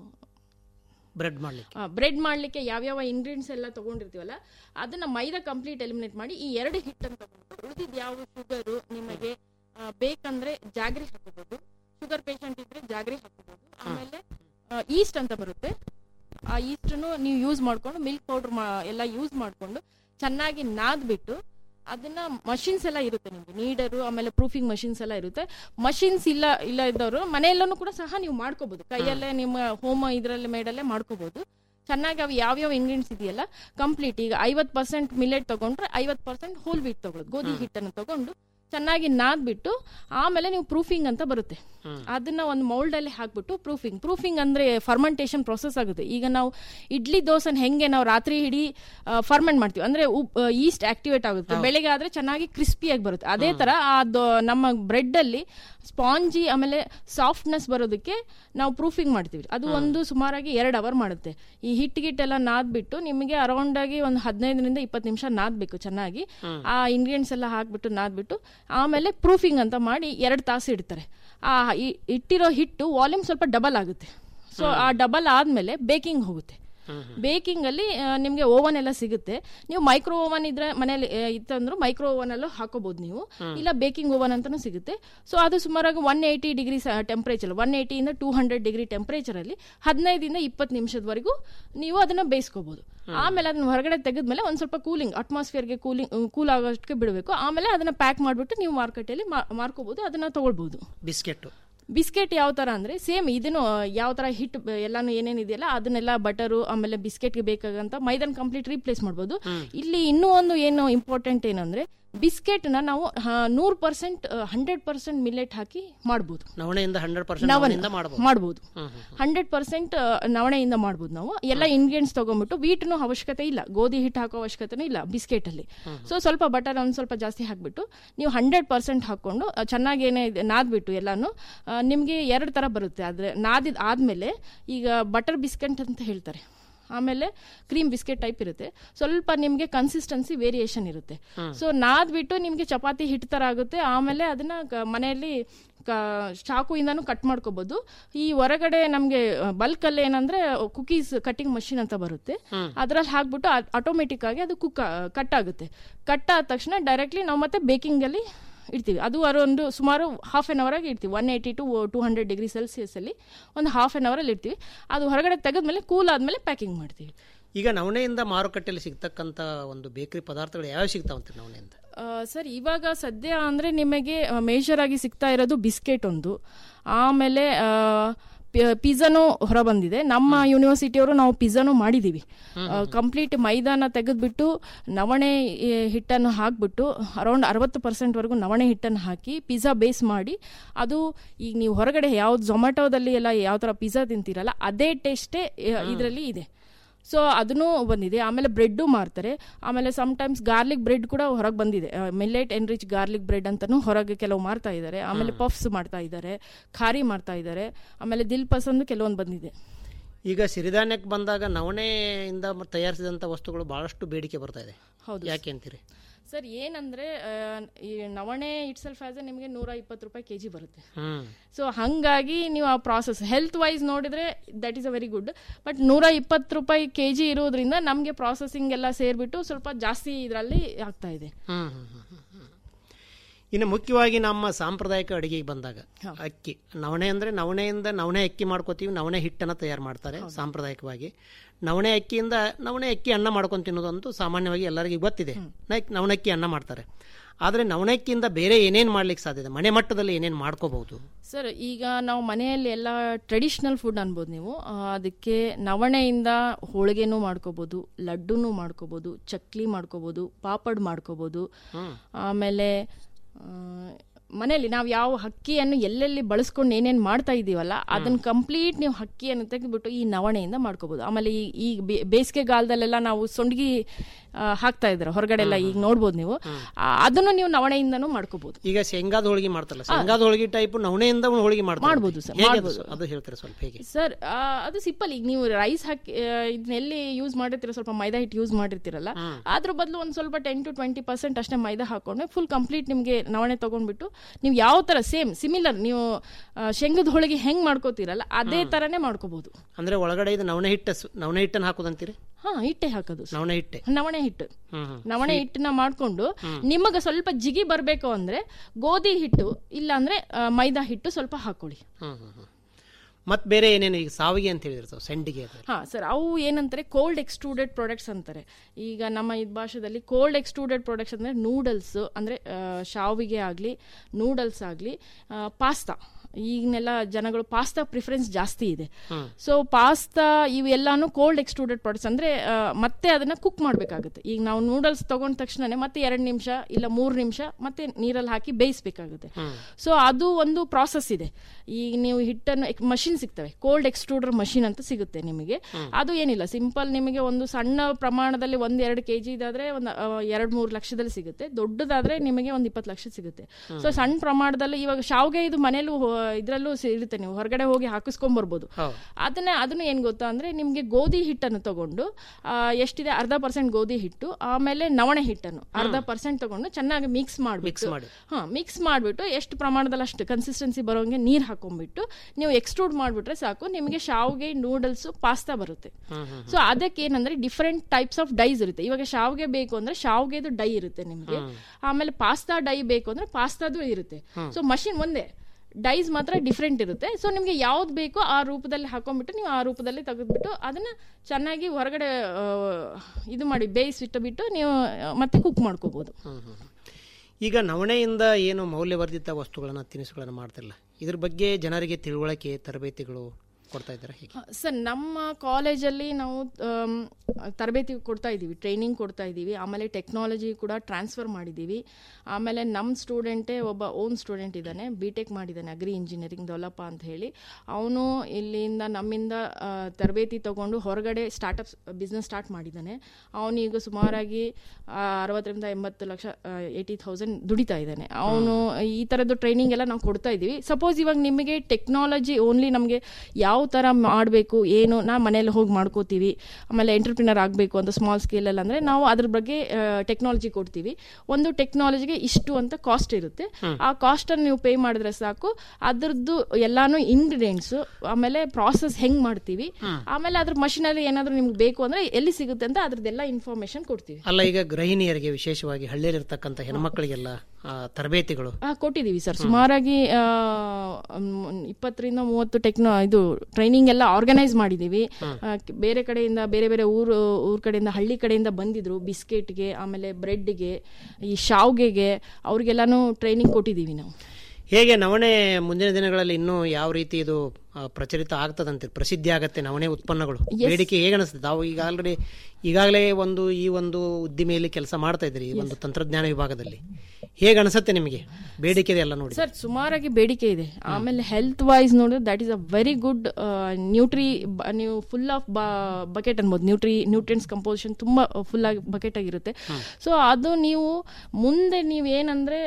Speaker 7: ಬ್ರೆಡ್ ಮಾಡ್ಲಿಕ್ಕೆ
Speaker 8: ಬ್ರೆಡ್ ಮಾಡ್ಲಿಕ್ಕೆ ಯಾವ್ಯಾವ ಇಂಗ್ರೀಡಿಯೆಂಟ್ಸ್ ಎಲ್ಲ ತಗೊಂಡಿರ್ತೀವಲ್ಲ ಅದನ್ನ ಮೈದಾ ಕಂಪ್ಲೀಟ್ ಎಲಿಮಿನೇಟ್ ಮಾಡಿ ಈ ಎರಡು ಹಿಟ್ಟನ್ನು ತಗೊಂಡು ಉಳಿದಿದ್ ಯಾವ ಶುಗರು ನಿಮಗೆ ಆ, ಬೇಕಂದ್ರೆ ಜಾಗ್ರಿ ಹಾಕೋಬಹುದು ಶುಗರ್ ಪೇಷಂಟ್ ಇದ್ರೆ ಜಾಗ್ರಿ ಹಾಕೋಬಹುದು ಆಮೇಲೆ ಈಸ್ಟ್ ಅಂತ ಬರುತ್ತೆ ಆ ಈಸ್ಟನ್ನು ನೀವು ಯೂಸ್ ಮಾಡ್ಕೊಂಡು ಮಿಲ್ಕ್ ಪೌಡರ್ ಎಲ್ಲ ಯೂಸ್ ಮಾಡ್ಕೊಂಡು ಚೆನ್ನಾಗಿ ನಾದ್ಬಿಟ್ಟು ಅದನ್ನ ಮಷಿನ್ಸ್ ಎಲ್ಲ ಇರುತ್ತೆ ನಿಮ್ಗೆ ನೀಡರು ಆಮೇಲೆ ಪ್ರೂಫಿಂಗ್ ಮಷಿನ್ಸ್ ಎಲ್ಲ ಇರುತ್ತೆ ಮಷಿನ್ಸ್ ಇಲ್ಲ ಇಲ್ಲ ಇದ್ದವರು ಮನೆಯಲ್ಲೂ ಕೂಡ ಸಹ ನೀವು ಮಾಡ್ಕೋಬಹುದು ಕೈಯಲ್ಲೇ ನಿಮ್ಮ ಹೋಮ ಇದರಲ್ಲಿ ಮೇಡಲ್ಲೇ ಮಾಡ್ಕೋಬಹುದು ಚೆನ್ನಾಗಿ ಅವು ಯಾವ್ಯಾವ ಇಂಗ್ರೀಡಿಯೆಂಟ್ಸ್ ಇದೆಯಲ್ಲ ಕಂಪ್ಲೀಟ್ ಈಗ ಐವತ್ ಪರ್ಸೆಂಟ್ ಮಿಲೆಟ್ ತಗೊಂಡ್ರೆ ಐವತ್ ಪರ್ಸೆಂಟ್ ಹೋಲ್ ವೀಟ್ ತಗೊಳ್ಳೋದು ಗೋಧಿ ಹಿಟ್ಟನ್ನು ತಗೊಂಡು ಚೆನ್ನಾಗಿ ನಾದ್ಬಿಟ್ಟು ಆಮೇಲೆ ನೀವು ಪ್ರೂಫಿಂಗ್ ಅಂತ ಬರುತ್ತೆ ಅದನ್ನ ಒಂದು ಮೌಲ್ಡ್ ಅಲ್ಲಿ ಹಾಕ್ಬಿಟ್ಟು ಪ್ರೂಫಿಂಗ್ ಪ್ರೂಫಿಂಗ್ ಅಂದ್ರೆ ಫರ್ಮೆಂಟೇಷನ್ ಪ್ರೊಸೆಸ್ ಆಗುತ್ತೆ ಈಗ ನಾವು ಇಡ್ಲಿ ದೋಸೆನ ಹೆಂಗೆ ನಾವು ರಾತ್ರಿ ಇಡೀ ಫರ್ಮೆಂಟ್ ಮಾಡ್ತೀವಿ ಅಂದ್ರೆ ಈಸ್ಟ್ ಆಕ್ಟಿವೇಟ್ ಆಗುತ್ತೆ ಬೆಳಗ್ಗೆ ಆದ್ರೆ ಚೆನ್ನಾಗಿ ಕ್ರಿಸ್ಪಿಯಾಗಿ ಬರುತ್ತೆ ಅದೇ ತರ ಆ ದೋ- ನಮ್ಮ ಬ್ರೆಡ್ ಅಲ್ಲಿ ಸ್ಪಾಂಜಿ ಆಮೇಲೆ ಸಾಫ್ಟ್ನೆಸ್ ಬರೋದಕ್ಕೆ ನಾವು ಪ್ರೂಫಿಂಗ್ ಮಾಡ್ತೀವಿ ಅದು ಒಂದು ಸುಮಾರಾಗಿ ಎರಡು ಅವರ್ ಮಾಡುತ್ತೆ ಈ ಹಿಟ್ ಗಿಟ್ಟೆಲ್ಲ ನಾದ್ಬಿಟ್ಟು ನಿಮಗೆ ಅರೌಂಡ್ ಆಗಿ ಒಂದು ಹದಿನೈದರಿಂದ ಇಪ್ಪತ್ತು ನಿಮಿಷ ನಾದ್ಬೇಕು ಚೆನ್ನಾಗಿ ಆ ಇಂಗ್ರೀಡಿಯೆಂಟ್ಸ್ ಎಲ್ಲ ಹಾಕ್ಬಿಟ್ಟು ನಾದ್ಬಿಟ್ಟು ಆಮೇಲೆ ಪ್ರೂಫಿಂಗ್ ಅಂತ ಮಾಡಿ ಎರಡು ತಾಸು ಇಡ್ತಾರೆ ಆ ಇ- ಇಟ್ಟಿರೋ ಹಿಟ್ಟು ವಾಲ್ಯೂಮ್ ಸ್ವಲ್ಪ ಡಬಲ್ ಆಗುತ್ತೆ ಸೊ ಆ ಡಬಲ್ ಆದ್ಮೇಲೆ ಬೇಕಿಂಗ್ ಹೋಗುತ್ತೆ ಬೇಕಿಂಗ್ ಅಲ್ಲಿ ಆ, ನಿಮ್ಗೆ ಓವನ್ ಎಲ್ಲ ಸಿಗುತ್ತೆ ನೀವು ಮೈಕ್ರೋ ಓವನ್ ಇದ್ರೆ ಮನೇಲಿ ಆ, ಇತ್ತಂದ್ರು ಮೈಕ್ರೋ ಓವನ್ ಅಲ್ಲೂ ಹಾಕೋಬಹುದು ನೀವು ಇಲ್ಲ ಬೇಕಿಂಗ್ ಓವನ್ ಅಂತಾನು ಸಿಗುತ್ತೆ ಸೊ ಅದು ಸುಮಾರಾಗಿ one eighty degree temperature one ಇಂದ ಟೂ ಹಂಡ್ರೆಡ್ ಡಿಗ್ರಿ ಟೆಂಪರೇಚರ್ ಅಲ್ಲಿ ಹದಿನೈದಿಂದ ಇಪ್ಪತ್ತು ನಿಮಿಷದವರೆಗೂ ನೀವು ಅದನ್ನ ಬೇಯಿಸ್ಕೋಬಹುದು ಆಮೇಲೆ ಅದನ್ನ ಹೊರಗಡೆ ತೆಗೆದ್ಮೇಲೆ ಒಂದ್ ಸ್ವಲ್ಪ ಕೂಲಿಂಗ್ ಅಟ್ಮಾಸ್ಫಿಯರ್ಗೆ ಕೂಲಿಂಗ್ ಕೂಲ್ ಆಗೋಷ್ಟಕ್ಕೆ ಬಿಡಬೇಕು ಆಮೇಲೆ ಅದನ್ನ ಪ್ಯಾಕ್ ಮಾಡ್ಬಿಟ್ಟು ನೀವು ಮಾರ್ಕೆಟಲ್ಲಿ ಮಾರ್ಕೋಬಹುದು ಅದನ್ನ ತಗೊಳ್ಬಹುದು
Speaker 7: ಬಿಸ್ಕೆಟ್
Speaker 8: ಬಿಸ್ಕೆಟ್ ಯಾವ ತರ ಅಂದ್ರೆ ಸೇಮ್ ಇದನ್ನು ಯಾವ ತರ ಹಿಟ್ ಎಲ್ಲಾನು ಏನೇನಿದೆಯಲ್ಲ ಅದನ್ನೆಲ್ಲ ಬಟರು ಆಮೇಲೆ ಬಿಸ್ಕೆಟ್ಗೆ ಬೇಕಾಗಂತ ಮೈದಾನ್ ಕಂಪ್ಲೀಟ್ ರೀಪ್ಲೇಸ್ ಮಾಡ್ಬೋದು ಇಲ್ಲಿ ಇನ್ನೂ ಒಂದು ಏನು ಇಂಪಾರ್ಟೆಂಟ್ ಏನಂದ್ರೆ ಬಿಸ್ಕೆಟ್ ನ ನಾವು ನೂರ್ ಪರ್ಸೆಂಟ್ ಹಂಡ್ರೆಡ್ ಪರ್ಸೆಂಟ್ ಮಿಲೆಟ್ ಹಾಕಿ ಮಾಡ್ಬೋದು
Speaker 7: ನವಣೆಯಿಂದ ಹಂಡ್ರೆಡ್ ಪರ್ಸೆಂಟ್
Speaker 8: ನವಣೆ
Speaker 7: ನವಣೆಯಿಂದ ಮಾಡಬಹುದು
Speaker 8: ಮಾಡ್ಬೋದು ಹಂಡ್ರೆಡ್ ಪರ್ಸೆಂಟ್ ನವಣೆಯಿಂದ ಮಾಡ್ಬೋದು ನಾವು ಎಲ್ಲ ಇಂಗ್ರೀಡಿಯೆಂಟ್ಸ್ ತಗೊಂಡ್ಬಿಟ್ಟು ವೀಟ್ನು ಅವಶ್ಯಕತೆ ಇಲ್ಲ ಗೋಧಿ ಹಿಟ್ಟು ಹಾಕೋ ಅವಶ್ಯಕತೆನೂ ಇಲ್ಲ ಬಿಸ್ಕೆಟ್ ಅಲ್ಲಿ ಸೊ ಸ್ವಲ್ಪ ಬಟರ್ ಒಂದ್ ಸ್ವಲ್ಪ ಜಾಸ್ತಿ ಹಾಕ್ಬಿಟ್ಟು ನೀವು ಹಂಡ್ರೆಡ್ ಪರ್ಸೆಂಟ್ ಹಾಕೊಂಡು ಆ, ಚೆನ್ನಾಗಿ ಏನೇ ಇದೆ ನಾದ್ಬಿಟ್ಟು ಎಲ್ಲಾನು ಆ, ನಿಮ್ಗೆ ಎರಡು ತರ ಬರುತ್ತೆ ಆದ್ರೆ ನಾದಿದ್ ಆದ್ಮೇಲೆ ಈಗ ಬಟರ್ ಬಿಸ್ಕೆಟ್ ಅಂತ ಹೇಳ್ತಾರೆ ಆಮೇಲೆ ಕ್ರೀಮ್ ಬಿಸ್ಕೆಟ್ ಟೈಪ್ ಇರುತ್ತೆ ಸ್ವಲ್ಪ ನಿಮಗೆ ಕನ್ಸಿಸ್ಟೆನ್ಸಿ ವೇರಿಯೇಷನ್ ಇರುತ್ತೆ ಸೊ ನಾದ್ಬಿಟ್ಟು ನಿಮಗೆ ಚಪಾತಿ ಹಿಟ್ಟು ತರ ಆಗುತ್ತೆ ಆಮೇಲೆ ಅದನ್ನ ಕ- ಮನೆಯಲ್ಲಿ ಕ- ಚಾಕುಯಿಂದನೂ ಕಟ್ ಮಾಡ್ಕೋಬಹುದು ಈ ಹೊರಗಡೆ ನಮಗೆ ಬಲ್ಕ್ ಅಲ್ಲಿ ಏನಂದ್ರೆ ಕುಕೀಸ್ ಕಟಿಂಗ್ ಮಷಿನ್ ಅಂತ ಬರುತ್ತೆ ಅದ್ರಲ್ಲಿ ಹಾಕ್ಬಿಟ್ಟು ಆಟೋಮೆಟಿಕ್ ಆಗಿ ಅದು ಕುಕ್ ಕಟ್ ಆಗುತ್ತೆ ಕಟ್ ಆದ ತಕ್ಷಣ ಡೈರೆಕ್ಟ್ಲಿ ನಾವು ಮತ್ತೆ ಬೇಕಿಂಗ್ ಅಲ್ಲಿ ಇಡ್ತೀವಿ ಅದು ಒಂದು ಸುಮಾರು ಹಾಫ್ ಆನ್ ಅವರಾಗಿ ಇಡ್ತೀವಿ one eighty to two hundred degree ಸೆಲ್ಸಿಯಸಲ್ಲಿ ಒಂದು ಹಾಫ್ ಆನ್ ಅವರಲ್ಲಿ ಇಡ್ತೀವಿ ಅದು ಹೊರಗಡೆ ತೆಗೆದ್ಮೇಲೆ ಕೂಲ್ ಆದಮೇಲೆ ಪ್ಯಾಕಿಂಗ್ ಮಾಡ್ತೀವಿ
Speaker 7: ಈಗ ನವಣೆಯಿಂದ ಮಾರುಕಟ್ಟೆಯಲ್ಲಿ ಸಿಗ್ತಕ್ಕಂಥ ಒಂದು ಬೇಕರಿ ಪದಾರ್ಥಗಳು ಯಾವ ಸಿಗ್ತಾವಂತೀರಿ ನವಣೆಯಿಂದ
Speaker 8: ಆ, ಸರ್ ಇವಾಗ ಸದ್ಯ ಅಂದರೆ ನಿಮಗೆ ಮೇಜರ್ ಆಗಿ ಸಿಗ್ತಾ ಇರೋದು ಬಿಸ್ಕೆಟ್ ಒಂದು ಆಮೇಲೆ ಪಿಜ್ಜಾನು ಹೊರ ಬಂದಿದೆ ನಮ್ಮ ಯೂನಿವರ್ಸಿಟಿಯವರು ನಾವು ಪಿಜ್ಜಾನು ಮಾಡಿದ್ದೀವಿ ಕಂಪ್ಲೀಟ್ ಮೈದಾನ ತೆಗೆದ್ಬಿಟ್ಟು ನವಣೆ ಈ, ಹಿಟ್ಟನ್ನು ಹಾಕ್ಬಿಟ್ಟು ಅರೌಂಡ್ ಅರವತ್ತು ಪರ್ಸೆಂಟ್ವರೆಗೂ ನವಣೆ ಹಿಟ್ಟನ್ನು ಹಾಕಿ ಪಿಜ್ಜಾ ಬೇಸ್ ಮಾಡಿ ಅದು ಈಗ ನೀವು ಹೊರಗಡೆ ಯಾವ್ದು ಝೊಮ್ಯಾಟೋದಲ್ಲಿ ಎಲ್ಲ ಯಾವ ಥರ ಪಿಜ್ಜಾ ತಿಂತೀರಲ್ಲ ಅದೇ ಟೇಸ್ಟೇ ಇದರಲ್ಲಿ ಇದೆ ಸೊ ಅದನ್ನು ಬಂದಿದೆ ಆಮೇಲೆ ಬ್ರೆಡ್ಡು ಮಾರ್ತಾರೆ ಆಮೇಲೆ ಟೈಮ್ಸ್ ಗಾರ್ಲಿಕ್ ಬ್ರೆಡ್ ಕೂಡ ಹೊರಗೆ ಬಂದಿದೆ ಮಿಲ್ಲೆಟ್ ಎನ್ರಿಚ್ ಗಾರ್ಲಿಕ್ ಬ್ರೆಡ್ ಅಂತಾನು ಹೊರಗೆ ಕೆಲವು ಮಾರ್ತಾ ಇದ್ದಾರೆ ಆಮೇಲೆ ಪಫ್ಸ್ ಮಾಡ್ತಾ ಇದ್ದಾರೆ ಖಾರಿ ಮಾಡ್ತಾ ಇದ್ದಾರೆ ಆಮೇಲೆ ದಿಲ್ ಪಸಂದ್ ಕೆಲವೊಂದು ಬಂದಿದೆ
Speaker 7: ಈಗ ಸಿರಿಧಾನ್ಯಕ್ಕೆ ಬಂದಾಗ ನವಣೆಯಿಂದ ಮ- ತಯಾರಿಸಿದಂಥ ವಸ್ತುಗಳು ಬಹಳಷ್ಟು ಬೇಡಿಕೆ ಬರ್ತಾ ಇದೆ
Speaker 8: ಹೌದು
Speaker 7: ಯಾಕೆ ಅಂತೀರಿ
Speaker 8: ಸರ್ ಏನಂದ್ರೆ ಆ, ಈ ನವಣೆ ಇಟ್ ಸೆಲ್ಫ್ ಆಸ್ ನಿಮಗೆ ನೂರ ಇಪ್ಪತ್ತು ರೂಪಾಯಿ ಕೆ ಜಿ ಬರುತ್ತೆ
Speaker 7: ಹ್ಮ್
Speaker 8: ಸೊ ಹಾಗಾಗಿ ನೀವು ಆ ಪ್ರಾಸೆಸ್ ಹೆಲ್ತ್ ವೈಸ್ ನೋಡಿದ್ರೆ that is a very good but ನೂರ ಇಪ್ಪತ್ತು ರೂಪಾಯಿ ಕೆ ಜಿ ಇರೋದ್ರಿಂದ ನಮಗೆ ಪ್ರಾಸೆಸಿಂಗ್ ಎಲ್ಲ ಸೇರಿಬಿಟ್ಟು ಸ್ವಲ್ಪ ಜಾಸ್ತಿ ಇದರಲ್ಲಿ ಆಗ್ತಾ ಇದೆ
Speaker 7: ಹ್ಮ್ ಹ್ಮ್ ಹ್ಮ್ ಹ್ಮ್ ಹ್ಮ್. ಇನ್ನು ಮುಖ್ಯವಾಗಿ ನಮ್ಮ ಸಾಂಪ್ರದಾಯಿಕ ಅಡಿಗೆಗೆ ಬಂದಾಗ ಅಕ್ಕಿ ನವಣೆ ಅಂದ್ರೆ ನವಣೆಯಿಂದ ನವಣೆ ಅಕ್ಕಿ ಮಾಡ್ಕೋತೀವಿ ನವಣೆ ಹಿಟ್ಟನ್ನು ತಯಾರು ಮಾಡ್ತಾರೆ ಸಾಂಪ್ರದಾಯಿಕವಾಗಿ ನವಣೆ ಅಕ್ಕಿಯಿಂದ ನವಣೆ ಅಕ್ಕಿ ಅನ್ನ ಮಾಡ್ಕೊಂಡು ತಿನ್ನೋದಂತೂ ಸಾಮಾನ್ಯವಾಗಿ ಎಲ್ಲರಿಗೂ ಗೊತ್ತಿದೆ ನೈಕ್ ನವಣೆ ಅಕ್ಕಿ ಅನ್ನ ಮಾಡ್ತಾರೆ ಆದರೆ ನವಣೆ ಅಕ್ಕಿಯಿಂದ ಬೇರೆ ಏನೇನು ಮಾಡ್ಲಿಕ್ಕೆ ಸಾಧ್ಯ ಇದೆ ಮನೆ ಮಟ್ಟದಲ್ಲಿ ಏನೇನು ಮಾಡ್ಕೋಬಹುದು
Speaker 8: ಸರ್ ಈಗ ನಾವು ಮನೆಯಲ್ಲಿ ಎಲ್ಲ ಟ್ರೆಡಿಷ್ನಲ್ ಫುಡ್ ಅನ್ಬೋದು ನೀವು ಆ, ಅದಕ್ಕೆ ನವಣೆಯಿಂದ ಹೋಳಿಗೆನೂ ಮಾಡ್ಕೋಬೋದು ಲಡ್ಡುನೂ ಮಾಡ್ಕೋಬೋದು ಚಕ್ಲಿ ಮಾಡ್ಕೋಬೋದು ಪಾಪಡ್ ಮಾಡ್ಕೋಬೋದು ಆಮೇಲೆ ಆ, ಮನೆಯಲ್ಲಿ ನಾವು ಯಾವ ಹಕ್ಕಿಯನ್ನು ಎಲ್ಲೆಲ್ಲಿ ಬಳಸ್ಕೊಂಡು ಏನೇನು ಮಾಡ್ತಾ ಇದ್ದೀವಲ್ಲ ಅದನ್ನ ಕಂಪ್ಲೀಟ್ ನೀವು ಹಕ್ಕಿಯನ್ನು ತೆಗೆದ್ಬಿಟ್ಟು ಈ ನವಣೆಯಿಂದ ಮಾಡ್ಕೋಬಹುದು ಆಮೇಲೆ ಈ ಈ ಬೇ- ಬೇಸಿಗೆಗಾಲದಲ್ಲೆಲ್ಲ ನಾವು ಸೊಂಡಿಗೆ ಆ, ಹಾಕ್ತಾ ಇದ್ದಾರೆ ಹೊರಗಡೆ ಎಲ್ಲ ಈಗ ನೋಡ್ಬೋದು ನೀವು ಆ, ಅದನ್ನು ನೀವು ನವಣೆಯಿಂದನೂ ಮಾಡ್ಕೋಬಹುದು
Speaker 7: ಈಗ ಶೇಂಗಾದ ಹೋಳಿಗೆ ಮಾಡ್ತಾರಲ್ಲ ಶೇಂಗಾದ ಹೋಳಿಗೆ ಟೈಪ್ ನವಣೆಯಿಂದ ಒಂದು ಹೋಳಿಗೆ ಮಾಡ್ತಾರೆ
Speaker 8: ಮಾಡ್ಬೋದು sir,
Speaker 7: ಹೇಗೆ ಅದು
Speaker 8: ಮಾಡ್ಬೋದು.
Speaker 7: ಅದು ಹೇಳ್ತಾರೆ ಸ್ವಲ್ಪ ಹೇಗೆ
Speaker 8: ಸರ್ ಆ, ಅದು ಸಿಂಪಲ್ ಈಗ ನೀವು ರೈಸ್ ಹಾಕಿ ಆ, ಇದನ್ನ ಎಲ್ಲಿ ಯೂಸ್ ಮಾಡಿರ್ತೀರ ಸ್ವಲ್ಪ ಮೈದಾ ಹಿಟ್ಟು ಯೂಸ್ ಮಾಡಿರ್ತೀರಲ್ಲ ಅದ್ರ ಬದಲು ಒಂದು ಸ್ವಲ್ಪ ಟೆನ್ ಟು ಟ್ವೆಂಟಿ ಪರ್ಸೆಂಟ್ ಅಷ್ಟೇ ಮೈದಾ ಹಾಕೊಂಡ್ರೆ ಫುಲ್ ಕಂಪ್ಲೀಟ್ ನಿಮಗೆ ನವಣೆ ತಗೊಂಡ್ಬಿಟ್ಟು ನೀವು ಯಾವ ತರ ಸೇಮ್ ಸಿಮಿಲರ್ ನೀವು ಆ, ಶೇಂಗದ ಹೋಳಿಗೆ ಹೆಂಗ್ ಮಾಡ್ಕೋತೀರಲ್ಲ ಅದೇ ತರನೇ ಮಾಡ್ಕೋಬಹುದು
Speaker 7: ಅಂದ್ರೆ ಒಳಗಡೆ ಇದು ನವಣೆ ಹಿಟ್ಟ ನವಣೆ ಹಿಟ್ಟನ್ನು ಹಾಕೋದಂತೀರಿ
Speaker 8: ಹಾ ಹಿಟ್ಟೆ ಹಾಕೋದು sir.
Speaker 7: ನವಣೆ ಹಿಟ್ಟೆ
Speaker 8: ನವಣೆ ಹಿಟ್ಟು
Speaker 7: ಹ್ಮ್ ಹ್ಮ್.
Speaker 8: ನವಣೆ ಹಿಟ್ಟನ್ನ ಮಾಡ್ಕೊಂಡು ನಿಮಗೆ ಸ್ವಲ್ಪ ಜಿಗಿ ಬರಬೇಕು ಅಂದ್ರೆ ಗೋಧಿ ಹಿಟ್ಟು ಇಲ್ಲ ಅಂದ್ರೆ ಆ, ಮೈದಾ ಹಿಟ್ಟು ಸ್ವಲ್ಪ ಹಾಕೊಳ್ಳಿ
Speaker 7: ಹ್ಮ್ ಹ್ಮ್ ಹ್ಮ್ ಮತ್ತೆ ಬೇರೆ ಏನೇನು ಈಗ ಸಾವಿಗೆ ಅಂತ ಹೇಳಿರ್ತಾವೆ ಸಂಡಿಗೆ ಅದು
Speaker 8: ಹಾ ಸರ್ ಅವು ಏನಂತಾರೆ ಕೋಲ್ಡ್ ಎಕ್ಸ್ಟ್ರೂಡೆಡ್ ಪ್ರಾಡಕ್ಟ್ಸ್ ಅಂತಾರೆ ಈಗ ನಮ್ಮ ಇದು ಭಾಷೆದಲ್ಲಿ ಕೋಲ್ಡ್ ಎಕ್ಸ್ಟ್ರೂಡೆಡ್ ಪ್ರಾಡಕ್ಟ್ಸ್ ಅಂದ್ರೆ ನೂಡಲ್ಸ್ ಅಂದ್ರೆ ಆ, ಶಾವಿಗೆ ಆಗಲಿ ನೂಡಲ್ಸ್ ಆಗಲಿ ಪಾಸ್ತಾ ಈಗಿನೆಲ್ಲ ಜನಗಳು ಪಾಸ್ತಾ ಪ್ರಿಫರೆನ್ಸ್ ಜಾಸ್ತಿ ಇದೆ ಸೊ ಪಾಸ್ತಾ ಇವೆಲ್ಲಾನು ಕೋಲ್ಡ್ ಎಕ್ಸ್ಟ್ರೂಡೆಡ್ ಪ್ರಾಡಕ್ಟ್ಸ್ ಅಂದ್ರೆ ಆ, ಮತ್ತೆ ಅದನ್ನ ಕುಕ್ ಮಾಡಬೇಕಾಗುತ್ತೆ ಈಗ ನಾವು ನೂಡಲ್ಸ್ ತಗೊಂಡ ತಕ್ಷಣನೇ ಮತ್ತೆ ಎರಡು ನಿಮಿಷ ಇಲ್ಲ ಮೂರು ನಿಮಿಷ ಮತ್ತೆ ನೀರಲ್ಲಿ ಹಾಕಿ ಬೇಯಿಸ್ಬೇಕಾಗುತ್ತೆ ಸೊ ಅದು ಒಂದು ಪ್ರಾಸೆಸ್ ಇದೆ ಈಗ ನೀವು ಹಿಟ್ಟನ್ನು ಮಷಿನ್ ಸಿಗ್ತವೆ ಕೋಲ್ಡ್ ಎಕ್ಸ್ಟ್ರೂಡರ್ ಮಷಿನ್ ಅಂತ ಸಿಗುತ್ತೆ ನಿಮಗೆ ಅದು ಏನಿಲ್ಲ ಸಿಂಪಲ್ ನಿಮಗೆ ಒಂದು ಸಣ್ಣ ಪ್ರಮಾಣದಲ್ಲಿ ಒಂದ್ ಎರಡು ಕೆ ಜಿ ಇದಾದ್ರೆ ಒಂದು ಎರಡು ಮೂರು ಲಕ್ಷದಲ್ಲಿ ಸಿಗುತ್ತೆ ದೊಡ್ಡದಾದ್ರೆ ನಿಮಗೆ ಒಂದು ಇಪ್ಪತ್ತು ಲಕ್ಷ ಸಿಗುತ್ತೆ ಸೊ ಸಣ್ಣ ಪ್ರಮಾಣದಲ್ಲಿ ಇವಾಗ ಶಾವ್ಗೆ ಇದು ಮನೇಲೂ ಇದರಲ್ಲೂ ಇರುತ್ತೆ ನೀವು ಹೊರಗಡೆ ಹೋಗಿ ಹಾಕಿಸ್ಕೊಂಡ್ ಬರ್ಬೋದು
Speaker 7: ಹೌದು.
Speaker 8: ಅದನ್ನ ಅದನ್ನ ಏನ್ ಗೊತ್ತಾ ಅಂದ್ರೆ ನಿಮ್ಗೆ ಗೋಧಿ ಹಿಟ್ಟನ್ನು ತಗೊಂಡು ಆ, ಎಷ್ಟಿದೆ ಅರ್ಧ ಪರ್ಸೆಂಟ್ ಗೋಧಿ ಹಿಟ್ಟು ಆಮೇಲೆ ನವಣೆ ಹಿಟ್ಟನ್ನು ಅರ್ಧ ಪರ್ಸೆಂಟ್ ತಗೊಂಡು ಚೆನ್ನಾಗಿ ಮಿಕ್ಸ್
Speaker 7: ಮಿಕ್ಸ್
Speaker 8: ಮಾಡ್ಬಿಟ್ಟು
Speaker 7: ಮಾಡಿ
Speaker 8: ಹಾ ಮಿಕ್ಸ್ ಮಾಡಿಬಿಟ್ಟು ಎಷ್ಟು ಪ್ರಮಾಣದಲ್ಲಿ ಅಷ್ಟು ಕನ್ಸಿಸ್ಟೆನ್ಸಿ ಬರೋಂಗೆ ನೀರು ಹಾಕೊಂಡ್ಬಿಟ್ಟು ನೀವು ಎಕ್ಸ್ಟ್ರೂಡ್ ಮಾಡಿಬಿಟ್ರೆ ಸಾಕು ನಿಮಗೆ ಶಾವ್ಗೆ ನೂಡಲ್ಸ್ ಪಾಸ್ತಾ ಬರುತ್ತೆ ಸೊ ಅದಕ್ಕೆ ಏನಂದ್ರೆ ಡಿಫ್ರೆಂಟ್ ಟೈಪ್ಸ್ ಆಫ್ ಡೈಸ್ ಇರುತ್ತೆ ಇವಾಗ ಶಾವ್ಗೆ ಬೇಕು ಅಂದ್ರೆ ಶಾವ್ಗೆದು ಡೈ ಇರುತ್ತೆ ನಿಮಗೆ ಆಮೇಲೆ ಪಾಸ್ತಾ ಡೈ ಬೇಕು ಅಂದ್ರೆ ಪಾಸ್ತಾದು ಇರುತ್ತೆ ಸೊ ಮಷಿನ್ ಒಂದೇ ಡೈಸ್ ಮಾತ್ರ ಡಿಫ್ರೆಂಟ್ ಇರುತ್ತೆ ಸೊ ನಿಮಗೆ ಯಾವ್ದು ಬೇಕೋ ಆ ರೂಪದಲ್ಲಿ ಹಾಕೊಂಡ್ಬಿಟ್ಟು ನೀವು ಆ ರೂಪದಲ್ಲಿ ತೆಗೆದ್ಬಿಟ್ಟು ಅದನ್ನ ಚೆನ್ನಾಗಿ ಹೊರಗಡೆ ಆ, ಇದು ಮಾಡಿ ಬೇಯಿಸಿಟ್ಟು ಬಿಟ್ಟು ನೀವು ಆ, ಮತ್ತೆ ಕುಕ್ ಮಾಡ್ಕೋಬಹುದು
Speaker 7: ಹ್ಮ್ ಹ್ಮ್ ಹ್ಮ್. ಈಗ ನವಣೆಯಿಂದ ಏನು ಮೌಲ್ಯವರ್ಧಿತ ವಸ್ತುಗಳನ್ನ ತಿನಿಸುಗಳನ್ನ ಮಾಡ್ತಿರಲ್ಲ ಇದ್ರ ಬಗ್ಗೆ ಜನರಿಗೆ ತಿಳುವಳಿಕೆ ತರಬೇತಿಗಳು ಕೊಡ್ತಾ ಇದ್ದಾರೆ ಹೀಗೆ
Speaker 8: ಸರ್ ನಮ್ಮ ಕಾಲೇಜಲ್ಲಿ ನಾವು ಆಮ್, ತರಬೇತಿ ಕೊಡ್ತಾ ಇದ್ದೀವಿ ಟ್ರೈನಿಂಗ್ ಕೊಡ್ತಾ ಇದ್ದೀವಿ ಆಮೇಲೆ ಟೆಕ್ನಾಲಜಿ ಕೂಡ ಟ್ರಾನ್ಸ್ಫರ್ ಮಾಡಿದ್ದೀವಿ ಆಮೇಲೆ ನಮ್ಮ ಸ್ಟೂಡೆಂಟೇ ಒಬ್ಬ ಓನ್ ಸ್ಟೂಡೆಂಟ್ ಇದ್ದಾನೆ ಬಿ ಟೆಕ್ ಮಾಡಿದ್ದಾನೆ ಅಗ್ರಿ ಇಂಜಿನಿಯರಿಂಗ್ ದೊಲಪ್ಪ ಅಂತ ಹೇಳಿ ಅವನು ಇಲ್ಲಿಂದ ನಮ್ಮಿಂದ ಆ, ತರಬೇತಿ ತಗೊಂಡು ಹೊರಗಡೆ ಸ್ಟಾರ್ಟಪ್ಸ್ ಬಿಸ್ನೆಸ್ ಸ್ಟಾರ್ಟ್ ಮಾಡಿದ್ದಾನೆ ಅವನು ಈಗ ಸುಮಾರಾಗಿ ಆ, ಅರವತ್ತರಿಂದ ಎಂಬತ್ತು ಲಕ್ಷ ಏಯ್ಟಿ ಥೌಸಂಡ್ ದುಡಿತಾ ಇದ್ದಾನೆ ಅವನು ಈ ಥರದ್ದು ಟ್ರೈನಿಂಗ್ ಎಲ್ಲ ನಾವು ಕೊಡ್ತಾ ಇದ್ದೀವಿ ಸಪೋಸ್ ಇವಾಗ ನಿಮಗೆ ಟೆಕ್ನಾಲಜಿ ಓನ್ಲಿ ನಮಗೆ ಯಾವ ಯಾವ ತರ ಮಾಡಬೇಕು ಏನು ನಾ ಮನೇಲಿ ಹೋಗಿ ಮಾಡ್ಕೋತೀವಿ ಆಮೇಲೆ ಎಂಟರ್ಪ್ರಿನರ್ ಆಗಬೇಕು ಅಂತ ಸ್ಮಾಲ್ ಸ್ಕೇಲಲ್ಲಿ ಅಂದ್ರೆ ನಾವು ಅದ್ರ ಬಗ್ಗೆ ಟೆಕ್ನಾಲಜಿ ಕೊಡ್ತೀವಿ ಒಂದು ಟೆಕ್ನಾಲಜಿಗೆ ಇಷ್ಟು ಅಂತ ಕಾಸ್ಟ್ ಇರುತ್ತೆ ಆ ಕಾಸ್ಟ್ ಅನ್ನು ನೀವು ಪೇ ಮಾಡಿದ್ರೆ ಸಾಕು ಅದ್ರದ್ದು ಎಲ್ಲಾನು ಇಂಗ್ರೀಡಿಯೆಂಟ್ಸ್ ಆಮೇಲೆ ಪ್ರಾಸೆಸ್ ಹೆಂಗ್ ಮಾಡ್ತೀವಿ ಆಮೇಲೆ ಅದ್ರ ಮಷಿನಲ್ಲಿ ಏನಾದ್ರು ನಿಮ್ಗೆ ಬೇಕು ಅಂದ್ರೆ ಎಲ್ಲಿ ಸಿಗುತ್ತೆ ಅಂತ ಅದ್ರದ್ದೆಲ್ಲ ಇನ್ಫಾರ್ಮೇಶನ್ ಕೊಡ್ತೀವಿ
Speaker 7: ಅಲ್ಲ ಈಗ ಗೃಹಿಣಿಯರಿಗೆ ವಿಶೇಷವಾಗಿ ಹಳ್ಳಿಯಲ್ಲಿರ್ತಕ್ಕಂಥ ಹೆಣ್ಮಕ್ಳಿಗೆಲ್ಲ ಆ, ತರಬೇತಿಗಳು
Speaker 8: ಆ, ಕೊಟ್ಟಿದ್ದೀವಿ ಸರ್ ಸುಮಾರಾಗಿ ಆ, ಮ್, ಇಪ್ಪತ್ತರಿಂದ ಮೂವತ್ತು ಟೆಕ್ನೋ ಇದು ಟ್ರೈನಿಂಗ್ ಎಲ್ಲ ಆರ್ಗನೈಸ್ ಮಾಡಿದ್ದೀವಿ ಆ, ಕ್- ಬೇರೆ ಕಡೆಯಿಂದ ಬೇರೆ ಬೇರೆ ಊರು ಊರ್ ಕಡೆಯಿಂದ ಹಳ್ಳಿ ಕಡೆಯಿಂದ ಬಂದಿದ್ರು ಬಿಸ್ಕೆಟ್ಗೆ ಆಮೇಲೆ ಬ್ರೆಡ್ಗೆ ಈ ಶಾವ್ಗೆಗೆ ಅವ್ರಿಗೆಲ್ಲಾನು ಟ್ರೈನಿಂಗ್ ಕೊಟ್ಟಿದ್ದೀವಿ ನಾವು
Speaker 7: ಹೇಗೆ ನವಣೆ ಮುಂದಿನ ದಿನಗಳಲ್ಲಿ ಇನ್ನೂ ಯಾವ ರೀತಿ ಇದು ಆ, ಪ್ರಚಲಿತ ಆಗ್ತದಂತೆ ಪ್ರಸಿದ್ಧಿ ಆಗತ್ತೆ ನವಣೆ ಉತ್ಪನ್ನಗಳು ಬೇಡಿಕೆ ಹೇಗೆ ಅನಿಸ್ತದೆ ತಾವು ಈಗ ಆಲ್ರೆಡಿ ಈಗಾಗಲೇ ಒಂದು ಈ ಒಂದು ಉದ್ದಿಮೆಯಲ್ಲಿ ಕೆಲಸ ಮಾಡ್ತಾ ಇದ್ರಿ ಈ ಒಂದು ತಂತ್ರಜ್ಞಾನ ವಿಭಾಗದಲ್ಲಿ ಹೇಗೆ ಅನಿಸುತ್ತೆ ನಿಮಗೆ ಬೇಡಿಕೆ ಇದೆ ಎಲ್ಲ ನೋಡಿ
Speaker 8: ಸರ್ ಸುಮಾರಾಗಿ ಬೇಡಿಕೆ ಇದೆ ಆಮೇಲೆ ಹೆಲ್ತ್ ವೈಸ್ ನೋಡಿದ್ರೆ that is a very good nutri ನೀವು ಫುಲ್ ಆಫ್ ಬಕೆಟ್ ಅನ್ಬೋದು ನ್ಯೂಟ್ರಿ ನ್ಯೂಟ್ರಿಯನ್ಸ್ ಕಂಪೋಸಿಷನ್ ತುಂಬಾ ಫುಲ್ ಆಗಿ ಬಕೆಟ್ ಆಗಿರುತ್ತೆ ಸೊ ಅದು ನೀವು ಮುಂದೆ ನೀವು ಏನಂದ್ರೆ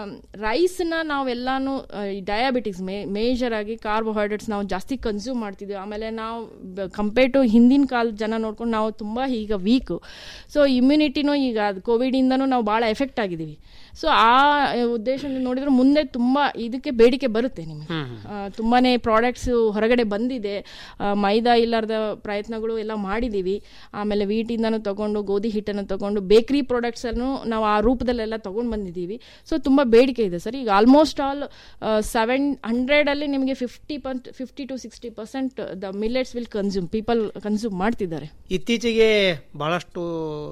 Speaker 8: ರೈಸ್ನ ನಾವೆಲ್ಲಾನು ಡಯಾಬಿಟಿಕ್ಸ್ ಮೇಜರ್ ಆಗಿ ಕಾರ್ಬೋಹೈಡ್ರೇಟ್ಸ್ ನಾವು ಜಾಸ್ತಿ ಕನ್ಸ್ಯೂಮ್ ಮಾಡ್ತಿದ್ವಿ ಆಮೇಲೆ ನಾವು ಕಂಪೇರ್ ಟು ಹಿಂದಿನ ಕಾಲದ ಜನ ನೋಡ್ಕೊಂಡು ನಾವು ತುಂಬಾ ಈಗ ವೀಕ್ ಸೊ ಇಮ್ಯುನಿಟಿನೂ ಈಗ ಕೋವಿಡ್ ಇಂದನೂ ನಾವು ಬಹಳ ಎಫೆಕ್ಟ್ ಆಗಿದ್ದೀವಿ ಸೊ ಆ ಉದ್ದೇಶದಿಂದ ನೋಡಿದ್ರೆ ಮುಂದೆ ತುಂಬಾ ಇದಕ್ಕೆ ಬೇಡಿಕೆ ಬರುತ್ತೆ ನಿಮಗೆ ಆ, ತುಂಬಾನೇ ಪ್ರಾಡಕ್ಟ್ಸ್ ಹೊರಗಡೆ ಬಂದಿದೆ ಆ, ಮೈದಾ ಇಲ್ಲಾರ್ದ ಪ್ರಯತ್ನಗಳು ಎಲ್ಲ ಮಾಡಿದೀವಿ ಆಮೇಲೆ ವೀಟಿಂದನೂ ತಗೊಂಡು ಗೋಧಿ ಹಿಟ್ಟನ್ನು ತಗೊಂಡು ಬೇಕರಿ ಪ್ರಾಡಕ್ಟ್ಸ್ ಅನ್ನು ನಾವು ಆ ರೂಪದಲ್ಲೆಲ್ಲ ತಗೊಂಡು ಬಂದಿದ್ದೀವಿ ಸೊ ತುಂಬಾ ಬೇಡಿಕೆ ಇದೆ ಸರ್ ಈಗ ಆಲ್ಮೋಸ್ಟ್ ಆಲ್ ಸೆವೆನ್ ಹಂಡ್ರೆಡ್ ಅಲ್ಲಿ ನಿಮಗೆ fifty fifty to sixty percent the millets will consume people consume ಮಾಡ್ತಿದ್ದಾರೆ
Speaker 7: ಇತ್ತೀಚೆಗೆ ಬಹಳಷ್ಟು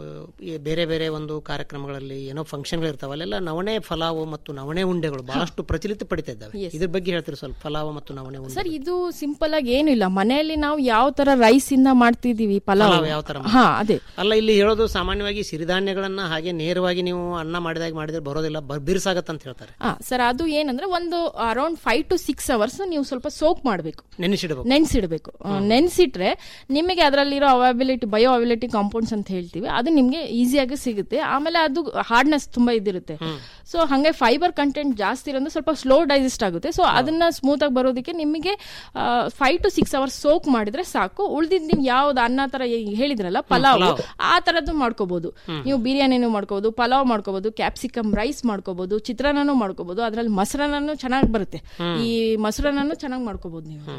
Speaker 7: ಈ ಬೇರೆ ಬೇರೆ ಒಂದು ಕಾರ್ಯಕ್ರಮಗಳಲ್ಲಿ ಏನೋ ಫಂಕ್ಷನ್ಗಳು ಇರ್ತಾವೆ ಅಲ್ಲೆಲ್ಲ ನವಣೆ ಫಲಾವು ಮತ್ತು ನವಣೆ ಉಂಡೆಗಳು ಬಹಳಷ್ಟು ಪ್ರಚಲಿತ ಪಡಿತಾ ಇದ್ದಾವೆ ಇದ್ರ ಬಗ್ಗೆ ಹೇಳ್ತೀರಿ ಸ್ವಲ್ಪ ಫಲಾವು ಮತ್ತು ನವಣೆ ಉಂಡೆ
Speaker 8: ಸರ್ ಇದು ಸಿಂಪಲ್ ಆಗಿ ಏನಿಲ್ಲ ಮನೆಯಲ್ಲಿ ನಾವು ಯಾವ ತರ ರೈಸ್ ಇಂದ ಮಾಡ್ತಿದೀವಿ ಪಲಾವ್
Speaker 7: ಪಲಾವ್ ಯಾವ ತರ
Speaker 8: ಹಾ ಅದೇ
Speaker 7: ಅಲ್ಲ ಇಲ್ಲಿ ಹೇಳೋದು ಸಾಮಾನ್ಯವಾಗಿ ಸಿರಿಧಾನ್ಯಗಳನ್ನ ಹಾಗೆ ನೇರವಾಗಿ ನೀವು ಅನ್ನ ಮಾಡಿದಾಗ ಮಾಡಿದ್ರೆ ಬರೋದಿಲ್ಲ ಬ- ಬಿರ್ಸಾಗತ್ತೆ ಅಂತ ಹೇಳ್ತಾರೆ
Speaker 8: ಹಾ ಸರ್ ಅದು ಏನಂದ್ರೆ ಒಂದು around five to six hours ನೀವು ಸ್ವಲ್ಪ ಸೋಕ್ ಮಾಡಬೇಕು
Speaker 7: ನೆನೆಸಿಡಬೇಕು
Speaker 8: ನೆನ್ಸಿಡ್ಬೇಕು ನೆನ್ಸಿಟ್ರೆ ನಿಮಗೆ ಅದರಲ್ಲಿರೋ ಅವೈಬಿಲಿಟಿ ಬಯೋ ಅವೈಬಿಲಿಟಿ ಕಾಂಪೌಂಡ್ಸ್ ಅಂತ ಹೇಳ್ತೀವಿ ಅದು ನಿಮಗೆ ಈಸಿಯಾಗಿ ಸಿಗುತ್ತೆ ಆಮೇಲೆ ಅದು ಹಾರ್ಡ್ನೆಸ್ ತುಂಬಾ ಇದಿರುತ್ತೆ ಸೊ ಹಂಗೆ ಫೈಬರ್ ಕಂಟೆಂಟ್ ಜಾಸ್ತಿ ಇರೋದು ಸ್ವಲ್ಪ ಸ್ಲೋ ಡೈಜೆಸ್ಟ್ ಆಗುತ್ತೆ ಸೊ ಅದನ್ನ ಸ್ಮೂತ್ ಆಗಿ ಬರೋದಕ್ಕೆ ನಿಮಗೆ five to six hours soak ಮಾಡಿದ್ರೆ ಸಾಕು ಉಳಿದಿದ್ದು ನೀವು ಯಾವ್ದು ಅನ್ನ ತರ ಈ ಹೇಳಿದ್ರಲ್ಲ ಪಲಾವ್ ಆ ತರದ್ದು ಮಾಡ್ಕೋಬಹುದು ನೀವು ಬಿರಿಯಾನಿನೂ ಮಾಡ್ಕೋಬಹುದು ಪಲಾವ್ ಮಾಡ್ಕೋಬಹುದು ಕ್ಯಾಪ್ಸಿಕಮ್ ರೈಸ್ ಮಾಡ್ಕೋಬಹುದು ಚಿತ್ರಾನ್ನನೂ ಮಾಡ್ಕೋಬಹುದು ಅದ್ರಲ್ಲಿ ಮೊಸರನ್ನೂ ಚೆನ್ನಾಗಿ ಬರುತ್ತೆ ಈ ಮೊಸರನ್ನೂ ಚೆನ್ನಾಗಿ ಮಾಡ್ಕೋಬಹುದು ನೀವು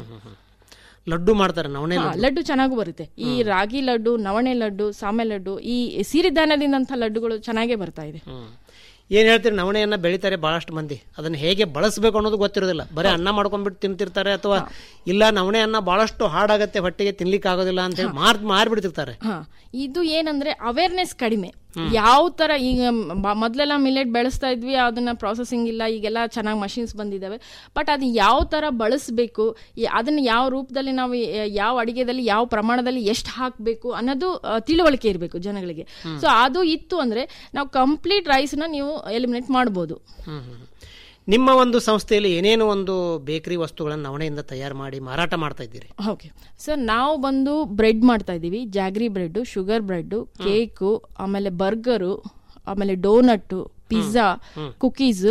Speaker 7: ಲಡ್ಡು ಮಾಡ್ತಾರೆ ನವಣೆ
Speaker 8: ಹಾ, ಲಡ್ಡು ಚೆನ್ನಾಗೂ ಬರುತ್ತೆ ಈ ರಾಗಿ ಲಡ್ಡು ನವಣೆ ಲಡ್ಡು ಸಾಮೆ ಲಡ್ಡು ಈ ಸಿರಿಧಾನ್ಯದಿಂದಂತ ಲಡ್ಡುಗಳು ಚೆನ್ನಾಗೇ ಬರ್ತಾ ಇದೆ
Speaker 7: ಏನ್ ಹೇಳ್ತೀರಿ ನವಣೆಯನ್ನ ಬೆಳಿತಾರೆ ಬಹಳಷ್ಟು ಮಂದಿ ಅದನ್ನ ಹೇಗೆ ಬಳಸಬೇಕು ಅನ್ನೋದು ಗೊತ್ತಿರೋದಿಲ್ಲ ಬರೀ ಅನ್ನ ಮಾಡ್ಕೊಂಡ್ಬಿಟ್ಟು ತಿಂತಿರ್ತಾರೆ ಅಥವಾ ಇಲ್ಲ ನವಣೆ ಅನ್ನ ಬಹಳಷ್ಟು ಹಾಡಾಗತ್ತೆ ಹೊಟ್ಟೆಗೆ ತಿನ್ಲಿಕ್ಕೆ ಆಗೋದಿಲ್ಲ ಅಂತ ಹೇಳಿ ಮಾರ್ ಮಾರ್ಬಿಡ್ತಿರ್ತಾರೆ
Speaker 8: ಹಾ ಇದು ಏನಂದ್ರೆ ಅವೇರ್ನೆಸ್ ಕಡಿಮೆ ಯಾವ ತರ ಈಗ ಮ- ಮೊದ್ಲೆಲ್ಲ ಮಿಲೆಟ್ ಬೆಳೆಸ್ತಾ ಇದ್ವಿ ಅದನ್ನ ಪ್ರಾಸೆಸಿಂಗ್ ಇಲ್ಲ ಈಗೆಲ್ಲ ಚೆನ್ನಾಗಿ ಮಷಿನ್ಸ್ ಬಂದಿದ್ದಾವೆ ಬಟ್ ಅದು ಯಾವ ತರ ಬಳಸಬೇಕು ಅದನ್ನ ಯಾವ ರೂಪದಲ್ಲಿ ನಾವು ಯ- ಯಾವ ಅಡಿಗೆದಲ್ಲಿ ಯಾವ ಪ್ರಮಾಣದಲ್ಲಿ ಎಷ್ಟು ಹಾಕಬೇಕು ಅನ್ನೋದು ಆ, ತಿಳುವಳಿಕೆ ಇರಬೇಕು ಜನಗಳಿಗೆ ಸೊ ಅದು ಇತ್ತು ಅಂದ್ರೆ ನಾವು ಕಂಪ್ಲೀಟ್ ರೈಸ್ನ ನೀವು ಎಲಿಮಿನೇಟ್ ಮಾಡ್ಬೋದು
Speaker 7: ಹ್ಮ್, ಹ್ಮ್. ನಿಮ್ಮ ಒಂದು ಸಂಸ್ಥೆಯಲ್ಲಿ ಏನೇನು ಒಂದು ಬೇಕರಿ ವಸ್ತುಗಳನ್ನು ನವಣೆಯಿಂದ ತಯಾರು ಮಾಡಿ ಮಾರಾಟ ಮಾಡ್ತಾ ಇದ್ದೀರಿ
Speaker 8: ಓಕೆ ಸರ್ ನಾವು ಬಂದು ಬ್ರೆಡ್ ಮಾಡ್ತಾ ಇದ್ದೀವಿ jaggery bread sugar bread cake ಆಮೇಲೆ ಬರ್ಗರು ಆಮೇಲೆ ಡೋನಟ್ಟು ಪಿಜ್ಜಾ ಕುಕೀಸ್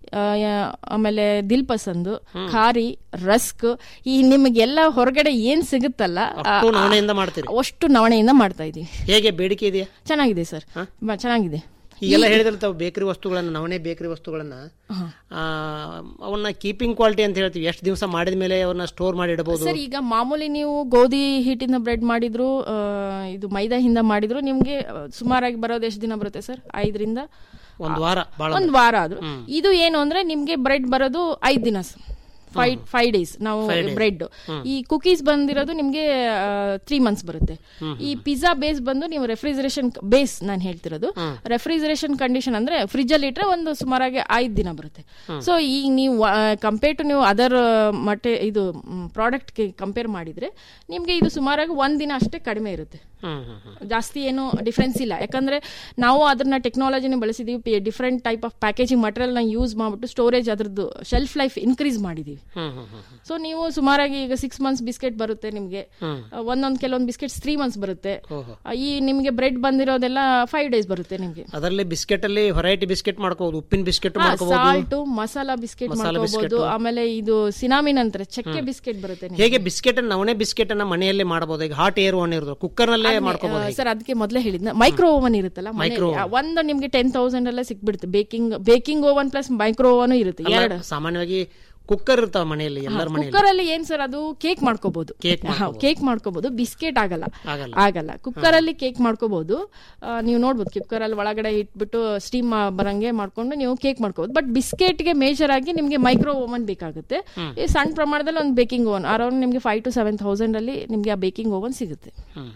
Speaker 8: ಆಮೇಲೆ ದಿಲ್ ಪಸಂದ್ ಖಾರಿ ರಸ್ಕ್ ಈ ನಿಮಗೆಲ್ಲ ಹೊರಗಡೆ ಏನ್ ಸಿಗುತ್ತಲ್ಲ ಆ,
Speaker 7: ಅಷ್ಟು ನವಣೆಯಿಂದ ಮಾಡ್ತೀರಿ
Speaker 8: ಅಷ್ಟು ನವಣೆಯಿಂದ ಮಾಡ್ತಾ ಇದೀವಿ
Speaker 7: ಹೇಗೆ ಬೇಡಿಕೆ ಇದೆಯಾ
Speaker 8: ಚೆನ್ನಾಗಿದೆ ಸರ್ ಚೆನ್ನಾಗಿದೆ
Speaker 7: ಈಗೆಲ್ಲ ಹೇಳಿದ್ರೆ ತಾವು ಬೇಕರಿ ವಸ್ತುಗಳನ್ನ ನವಣೆ ಬೇಕರಿ ವಸ್ತುಗಳನ್ನ ಆ, ಅವನ್ನ ಕೀಪಿಂಗ್ ಕ್ವಾಲಿಟಿ ಅಂತ ಹೇಳ್ತೀವಿ ಎಷ್ಟು ದಿವಸ ಮಾಡಿದ ಮೇಲೆ ಅವನ್ನ ಸ್ಟೋರ್ ಮಾಡಿ ಇಡಬಹುದು
Speaker 8: ಸರ್ ಈಗ ಮಾಮೂಲಿ ನೀವು ಗೋಧಿ ಹಿಟ್ಟಿಂದ ಬ್ರೆಡ್ ಮಾಡಿದ್ರು ಆ, ಇದು ಮೈದಾಹಿಂದ ಮಾಡಿದ್ರು ನಿಮ್ಗೆ ಆ, ಸುಮಾರಾಗಿ ಬರೋದು ಎಷ್ಟು ದಿನ ಬರುತ್ತೆ ಸರ್ ಐದರಿಂದ
Speaker 7: ಒಂದು ವಾರ ಬಹಳ
Speaker 8: ಒಂದ್ ವಾರ ಆದ್ರು ಇದು ಏನು ಅಂದ್ರೆ ನಿಮ್ಗೆ ಬ್ರೆಡ್ ಬರೋದು ಐದ್ ದಿನ ಫೈವ್ ಫೈವ್ ಡೇಸ್ ನಾವು ಬ್ರೆಡ್ ಈ ಕುಕೀಸ್ ಬಂದಿರೋದು ನಿಮ್ಗೆ ತ್ರೀ ಮಂತ್ಸ್ ಬರುತ್ತೆ ಈ ಪಿಜ್ಜಾ ಬೇಸ್ ಬಂದು ನೀವು ರೆಫ್ರಿಜರೇಷನ್ ಬೇಸ್ ನಾನು ಹೇಳ್ತಿರೋದು ರೆಫ್ರಿಜರೇಷನ್ ಕಂಡೀಷನ್ ಅಂದ್ರೆ ಫ್ರಿಜ್ ಅಲ್ಲಿ ಇಟ್ರೆ ಒಂದು ಸುಮಾರಾಗಿ ಐದ್ ದಿನ ಬರುತ್ತೆ ಸೊ ಈಗ ನೀವು ಕಂಪೇರ್ ಟು ನೀವು ಅದರ್ ಮಟ್ಟೆ ಇದು ಪ್ರಾಡಕ್ಟ್ ಕಂಪೇರ್ ಮಾಡಿದ್ರೆ ನಿಮ್ಗೆ ಇದು ಸುಮಾರಾಗಿ ಒಂದ್ ದಿನ ಅಷ್ಟೇ ಕಡಿಮೆ ಇರುತ್ತೆ
Speaker 7: ಹ್ಮ್ ಹ್ಮ್ ಹ್ಮ್.
Speaker 8: ಜಾಸ್ತಿ ಏನು ಡಿಫ್ರೆನ್ಸ್ ಇಲ್ಲ ಯಾಕಂದ್ರೆ ನಾವು ಅದನ್ನ ಟೆಕ್ನಾಲಜಿನ ಬಳಸಿದೀವಿ different type of packaging material ನ ಯೂಸ್ ಮಾಡ್ಬಿಟ್ಟು ಸ್ಟೋರೇಜ್ ಅದ್ರದ್ದು ಶೆಲ್ಫ್ ಲೈಫ್ ಇನ್ಕ್ರೀಸ್ ಮಾಡಿದೀವಿ ಕೊಡ್ತೀವಿ
Speaker 7: ಹ್ಮ್ ಹ್ಮ್ ಹ್ಮ್
Speaker 8: ಸೊ ನೀವು ಸುಮಾರಾಗಿ ಈಗ ಸಿಕ್ಸ್ ಮಂತ್ಸ್ ಬಿಸ್ಕೆಟ್ ಬರುತ್ತೆ ನಿಮಗೆ
Speaker 7: ಹ್ಮ್.
Speaker 8: ಒಂದೊಂದು ಕೆಲವೊಂದು ಬಿಸ್ಕೆಟ್ಸ್ ತ್ರೀ ಮಂತ್ಸ್ ಬರುತ್ತೆ
Speaker 7: ಓಹೋ.
Speaker 8: ಆ, ಈ ನಿಮಗೆ ಬ್ರೆಡ್ ಬಂದಿರೋದೆಲ್ಲ ಫೈವ್ ಡೇಸ್ ಬರುತ್ತೆ ನಿಮಗೆ
Speaker 7: ಅದರಲ್ಲಿ ಬಿಸ್ಕೆಟ್ ಅಲ್ಲಿ ವೆರೈಟಿ ಬಿಸ್ಕೆಟ್ ಮಾಡ್ಕೋಬಹುದು ಉಪ್ಪಿನ ಬಿಸ್ಕೆಟ್ ಮಾಡ್ಕೋಬಹುದು
Speaker 8: ಸಾಲ್ಟ್ ಮಸಾಲಾ ಬಿಸ್ಕೆಟ್
Speaker 7: ಮಸಾಲ
Speaker 8: ಮಾಡ್ಕೋಬಹುದು
Speaker 7: ಬಿಸ್ಕೆಟ್.
Speaker 8: ಆಮೇಲೆ ಇದು ಸಿನಾಮಿನ್ ಅಂತಾರೆ ಚಕ್ಕೆ ಬಿಸ್ಕೆಟ್ ಬರುತ್ತೆ ನಿಮ್ಗೆ.
Speaker 7: ಹೇಗೆ ಬಿಸ್ಕೆಟ್ ನವಣೆ ಬಿಸ್ಕೆಟ್ ಅನ್ನ ಮನೆಯಲ್ಲೇ ಮಾಡಬಹುದು ಈಗ ಹಾಟ್ ಏರ್ ಒನ್ ಇರೋದು ಕುಕ್ಕರ್ ನಲ್ಲೇ ಮಾಡ್ಕೋಬಹುದು
Speaker 8: ಆ, ಸರ್ ಅದಕ್ಕೆ ಮೊದಲೇ ಹೇಳಿದ್ನ ಮೈಕ್ರೋ ಓವನ್ ಇರುತ್ತಲ್ಲ ಮನೆಯಲ್ಲಿ. ಆ, ಒಂದು ನಿಮ್ಗೆ ಟೆನ್ ತೌಸಂಡ್ ಎಲ್ಲ ಸಿಕ್ಬಿಡುತ್ತೆ baking baking oven plus micro oven ಇರುತ್ತೆ ಎರಡು
Speaker 7: ಸಾಮಾನ್ಯವಾಗಿ ಕುಕ್ಕರ್ ಇರ್ತಾವ ಮನೆಯಲ್ಲಿ ಎಲ್ಲರ ಮನೆಯಲ್ಲಿ
Speaker 8: ಕುಕ್ಕರ್ ಅಲ್ಲಿ ಏನ್ ಸರ್ ಅದು ಕೇಕ್ ಮಾಡ್ಕೋಬಹುದು
Speaker 7: Cake
Speaker 8: ಕೇಕ್ ಮಾಡ್ಕೋಬಹುದು ಬಿಸ್ಕೆಟ್ ಆಗಲ್ಲ
Speaker 7: ಆಗಲ್ಲ.
Speaker 8: ಆಗಲ್ಲ ಕುಕ್ಕರ್ ಅಲ್ಲಿ ಕೇಕ್ ಮಾಡ್ಕೋಬಹುದು ಆ, ನೀವು ನೋಡ್ಬೋದು ಕುಕ್ಕರ್ ಅಲ್ಲಿ ಒಳಗಡೆ ಇಟ್ಬಿಟ್ಟು ಸ್ಟೀಮ್ ಬರಂಗೆ ಮಾಡ್ಕೊಂಡು ನೀವು ಕೇಕ್ ಮಾಡ್ಕೋಬಹುದು ಬಟ್ ಬಿಸ್ಕೆಟ್ ಗೆ ಮೇಜರ್ ಆಗಿ ನಿಮ್ಗೆ ಮೈಕ್ರೋ ಓವನ್ ಬೇಕಾಗುತ್ತೆ ಈ ಸಣ್ಣ ಪ್ರಮಾಣದಲ್ಲಿ ಒಂದು ಬೇಕಿಂಗ್ ಓವನ್ ಅರೌಂಡ್ ನಿಮ್ಗೆ ಫೈವ್ ಟು ಸೆವೆನ್ ತೌಸಂಡ್ ಅಲ್ಲಿ ನಿಮ್ಗೆ ಆ ಬೇಕಿಂಗ್ ಓವನ್ ಸಿಗುತ್ತೆ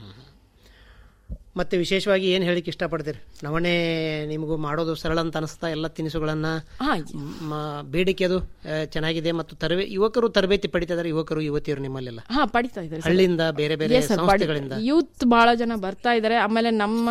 Speaker 7: ಮತ್ತೆ ವಿಶೇಷವಾಗಿ ಏನ್ ಹೇಳಿಕ್ ಇಷ್ಟಪಡ್ತೀರಿ ನವಣೆ ನಿಮಗೂ ಮಾಡೋದು ಸರಳ ಅಂತ ಅನಿಸ್ತಾ ಎಲ್ಲ ತಿನಿಸುಗಳನ್ನ
Speaker 8: ಹಾ
Speaker 7: ಮ, ಬೇಡಿಕೆ ಅದು ಆ, ಚೆನ್ನಾಗಿದೆ ಮತ್ತು ತರಬೇ ಯುವಕರು ತರಬೇತಿ ಪಡಿತಾ ಇದಾರೆ ಯುವಕರು ಯುವತಿಯರು ನಿಮ್ಮಲ್ಲೆಲ್ಲ
Speaker 8: ಹಾ ಪಡಿತಾ ಇದ್ದಾರೆ
Speaker 7: ಹಳ್ಳಿಯಿಂದ ಬೇರೆ ಬೇರೆ ಸಂಸ್ಥೆಗಳಿಂದ
Speaker 8: ಯೂತ್ ಬಹಳ ಜನ ಬರ್ತಾ ಇದ್ದಾರೆ ಆಮೇಲೆ ನಮ್ಮ